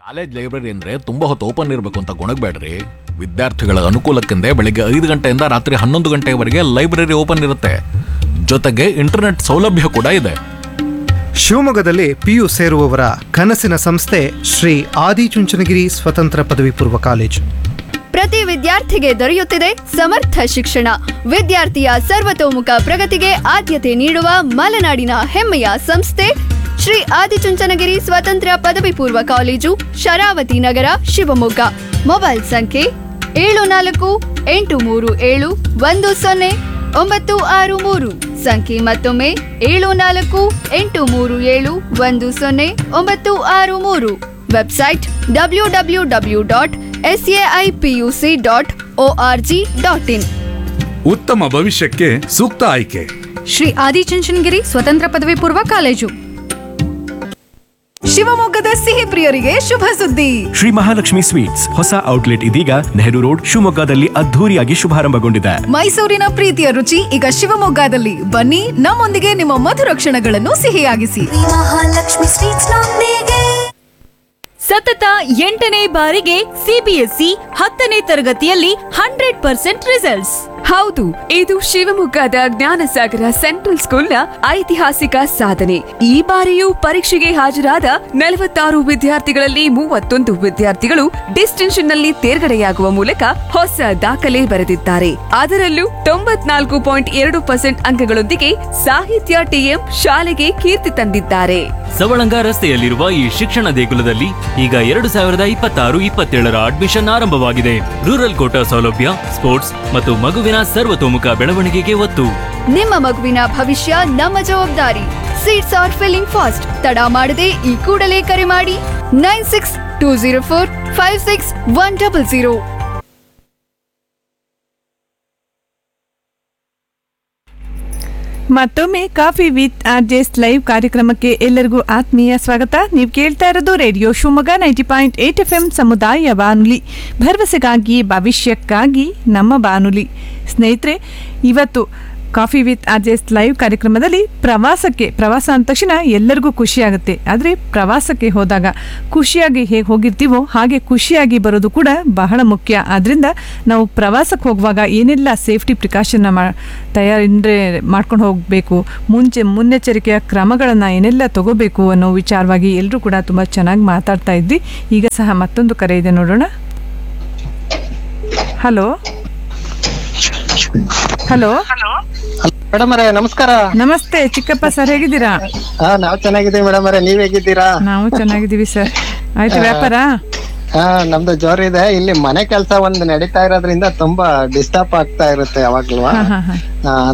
ಕಾಲೇಜ್ ಲೈಬ್ರರಿ ಅಂದ್ರೆ ತುಂಬಾ ಹೊತ್ತು ಓಪನ್ ಇರಬೇಕು ಅಂತ ಗೊಣಗಬೇಡ್ರಿ ವಿದ್ಯಾರ್ಥಿಗಳ ಅನುಕೂಲಕ್ಕೆಂದೇ ಬೆಳಿಗ್ಗೆ ಐದು ಗಂಟೆಯಿಂದ ರಾತ್ರಿ ಹನ್ನೊಂದು ಗಂಟೆವರೆಗೆ ಲೈಬ್ರರಿ ಓಪನ್ ಇರುತ್ತೆ ಜೊತೆಗೆ ಇಂಟರ್ನೆಟ್ ಸೌಲಭ್ಯ ಕೂಡ ಇದೆ ಶಿವಮೊಗ್ಗದಲ್ಲಿ ಪಿಯು ಸೇರುವವರ ಕನಸಿನ ಸಂಸ್ಥೆ ಶ್ರೀ ಆದಿಚುಂಚನಗಿರಿ ಸ್ವತಂತ್ರ ಪದವಿ ಪೂರ್ವ ಕಾಲೇಜು ಪ್ರತಿ ವಿದ್ಯಾರ್ಥಿಗೆ ದೊರೆಯುತ್ತಿದೆ ಸಮರ್ಥ ಶಿಕ್ಷಣ ವಿದ್ಯಾರ್ಥಿಯ ಸರ್ವತೋಮುಖ ಪ್ರಗತಿಗೆ ಆದ್ಯತೆ ನೀಡುವ ಮಲೆನಾಡಿನ ಹೆಮ್ಮೆಯ ಸಂಸ್ಥೆ ಶ್ರೀ ಆದಿಚುಂಚನಗಿರಿ ಸ್ವತಂತ್ರ ಪದವಿ ಪೂರ್ವ ಕಾಲೇಜು ಶರಾವತಿ ನಗರ ಶಿವಮೊಗ್ಗ ಮೊಬೈಲ್ ಸಂಖ್ಯೆ ಏಳು ನಾಲ್ಕು ಎಂಟು ಮೂರು ಏಳು ಒಂದು ಸೊನ್ನೆ ಒಂಬತ್ತು ಆರು ಮೂರು ಸಂಖ್ಯೆ ಮತ್ತೊಮ್ಮೆ ಏಳು ನಾಲ್ಕು ಎಂಟು ಮೂರು ಏಳು ಒಂದು ಸೊನ್ನೆ ಒಂಬತ್ತು ಆರು ಮೂರು website W W W dot S AI PUC dot O R G dot in ಉತ್ತಮ ಭವಿಷ್ಯಕ್ಕೆ ಸೂಕ್ತ ಆಯ್ಕೆ ಶ್ರೀ ಆದಿಚುಂಚನಗಿರಿ ಸ್ವತಂತ್ರ ಪದವಿ ಪೂರ್ವ ಕಾಲೇಜು ಶಿವಮೊಗ್ಗದ ಸಿಹಿ ಪ್ರಿಯರಿಗೆ ಶುಭ ಸುದ್ದಿ ಶ್ರೀ ಮಹಾಲಕ್ಷ್ಮಿ ಸ್ವೀಟ್ಸ್ ಹೊಸ ಔಟ್ಲೆಟ್ ಇದೀಗ ನೆಹರು ರೋಡ್ ಶಿವಮೊಗ್ಗದಲ್ಲಿ ಅದ್ಧೂರಿಯಾಗಿ ಶುಭಾರಂಭಗೊಂಡಿದೆ ಮೈಸೂರಿನ ಪ್ರೀತಿಯ ರುಚಿ ಈಗ ಶಿವಮೊಗ್ಗದಲ್ಲಿ ಬನ್ನಿ ನಮ್ಮೊಂದಿಗೆ ನಿಮ್ಮ ಮಧುರ ಕ್ಷಣಗಳನ್ನು ಸಿಹಿಯಾಗಿಸಿ ಮಹಾಲಕ್ಷ್ಮಿ ಸ್ವೀಟ್ಸ್ ನೊಂದಿಗೆ ಸತತ ಎಂಟನೇ ಬಾರಿಗೆ ಸಿಬಿಎಸ್ಇ ಹತ್ತನೇ ತರಗತಿಯಲ್ಲಿ ಹಂಡ್ರೆಡ್ ಪರ್ಸೆಂಟ್ ರಿಸಲ್ಟ್ಸ್ ಹೌದು ಇದು ಶಿವಮೊಗ್ಗದ ಜ್ಞಾನಸಾಗರ ಸೆಂಟ್ರಲ್ ಸ್ಕೂಲ್ನ ಐತಿಹಾಸಿಕ ಸಾಧನೆ ಈ ಬಾರಿಯೂ ಪರೀಕ್ಷೆಗೆ ಹಾಜರಾದ ನಲವತ್ತಾರು ವಿದ್ಯಾರ್ಥಿಗಳಲ್ಲಿ ಮೂವತ್ತೊಂದು ವಿದ್ಯಾರ್ಥಿಗಳು ಡಿಸ್ಟಿಂಕ್ಷನ್ ನಲ್ಲಿ ತೇರ್ಗಡೆಯಾಗುವ ಮೂಲಕ ಹೊಸ ದಾಖಲೆ ಬರೆದಿದ್ದಾರೆ ಅದರಲ್ಲೂ ತೊಂಬತ್ನಾಲ್ಕು ಪಾಯಿಂಟ್ ಎರಡು ಪರ್ಸೆಂಟ್ ಅಂಕಗಳೊಂದಿಗೆ ಸಾಹಿತ್ಯ ಟಿಎಂ ಶಾಲೆಗೆ ಕೀರ್ತಿ ತಂದಿದ್ದಾರೆ ಸವಳಂಗ ರಸ್ತೆಯಲ್ಲಿರುವ ಈ ಶಿಕ್ಷಣ ದೇಗುಲದಲ್ಲಿ ಈಗ ಎರಡು ಸಾವಿರದ ಇಪ್ಪತ್ತಾರು ಇಪ್ಪತ್ತೇಳರ ಅಡ್ಮಿಷನ್ ಆರಂಭವಾಗಿದೆ ರೂರಲ್ ಕೋಟಾ ಸೌಲಭ್ಯ ಸ್ಪೋರ್ಟ್ಸ್ ಮತ್ತು ಮಗುವಿನ ಸರ್ವತೋಮುಖ ಬೆಳವಣಿಗೆಗೆ ಒತ್ತು ನಿಮ್ಮ ಮಗುವಿನ ಭವಿಷ್ಯ ನಮ್ಮ ಜವಾಬ್ದಾರಿ ಸೀಟ್ಸ್ ಆರ್ ಫಿಲ್ಲಿಂಗ್ ಫಾಸ್ಟ್ ತಡ ಮಾಡದೆ ಈ ಕೂಡಲೇ ಕರೆ ಮಾಡಿ nine six two zero four five six one double zero ಮತ್ತೊಮ್ಮೆ ಕಾಫಿ ವಿತ್ ಆರ್ಜೆಸ್ ಲೈವ್ ಕಾರ್ಯಕ್ರಮಕ್ಕೆ ಎಲ್ಲರಿಗೂ ಆತ್ಮೀಯ ಸ್ವಾಗತ ನೀವು ಕೇಳ್ತಾ ಇರೋದು radio Shivamogga ninety point eight F M ಸಮುದಾಯ ಬಾನುಲಿ ಭರವಸೆಗಾಗಿ ಭವಿಷ್ಯಕ್ಕಾಗಿ ನಮ್ಮ ಬಾನುಲಿ ಸ್ನೇಹಿತರೆ ಇವತ್ತು ಕಾಫಿ ವಿತ್ ಆರ್ಜೆಸ್ ಲೈವ್ ಕಾರ್ಯಕ್ರಮದಲ್ಲಿ ಪ್ರವಾಸಕ್ಕೆ ಪ್ರವಾಸ ಅಂದ ತಕ್ಷಣ ಎಲ್ಲರಿಗೂ ಖುಷಿಯಾಗುತ್ತೆ ಆದರೆ ಪ್ರವಾಸಕ್ಕೆ ಹೋದಾಗ ಖುಷಿಯಾಗಿ ಹೇಗೆ ಹೋಗಿರ್ತೀವೋ ಹಾಗೆ ಖುಷಿಯಾಗಿ ಬರೋದು ಕೂಡ ಬಹಳ ಮುಖ್ಯ ಆದ್ದರಿಂದ ನಾವು ಪ್ರವಾಸಕ್ಕೆ ಹೋಗುವಾಗ ಏನೆಲ್ಲ ಸೇಫ್ಟಿ ಪ್ರಿಕಾಷನ್ನ ಮಾ ತಯಾರಿಂದ್ರೆ ಮಾಡ್ಕೊಂಡು ಹೋಗಬೇಕು ಮುಂಚೆ ಮುನ್ನೆಚ್ಚರಿಕೆಯ ಕ್ರಮಗಳನ್ನು ಏನೆಲ್ಲ ತಗೋಬೇಕು ಅನ್ನೋ ವಿಚಾರವಾಗಿ ಎಲ್ಲರೂ ಕೂಡ ತುಂಬ ಚೆನ್ನಾಗಿ ಮಾತಾಡ್ತಾ ಇದ್ವಿ ಈಗ ಸಹ ಮತ್ತೊಂದು ಕರೆ ಇದೆ ನೋಡೋಣ ಹಲೋ ಹಲೋ ಮೇಡಮ್ ಅವರೇ ನಮಸ್ಕಾರ ನಮಸ್ತೆ ಚಿಕ್ಕಪ್ಪ ಸರ್ ಹೇಗಿದ್ದೀರಾ ಹಾ ನಾವ್ ಚೆನ್ನಾಗಿದ್ದೀವಿ ಮೇಡಮ್ ಅವರೇ ನೀವ್ ಹೇಗಿದ್ದೀರಾ ನಾವು ಚೆನ್ನಾಗಿದ್ದೀವಿ ಸರ್ ಆಯ್ತು ಆ, ವ್ಯಾಪಾರ ಹಾ ನಮ್ದು ಜೋರ್ ಇದೆ ಇಲ್ಲಿ ಮನೆ ಕೆಲಸ ಒಂದ್ ನಡೀತಾ ಇರೋದ್ರಿಂದ ತುಂಬಾ ಡಿಸ್ಟರ್ಬ್ ಆಗ್ತಾ ಇರುತ್ತೆ ಯಾವಾಗ್ಲೂ ಹಾ, ಹಾ, ಹಾ. ಆ,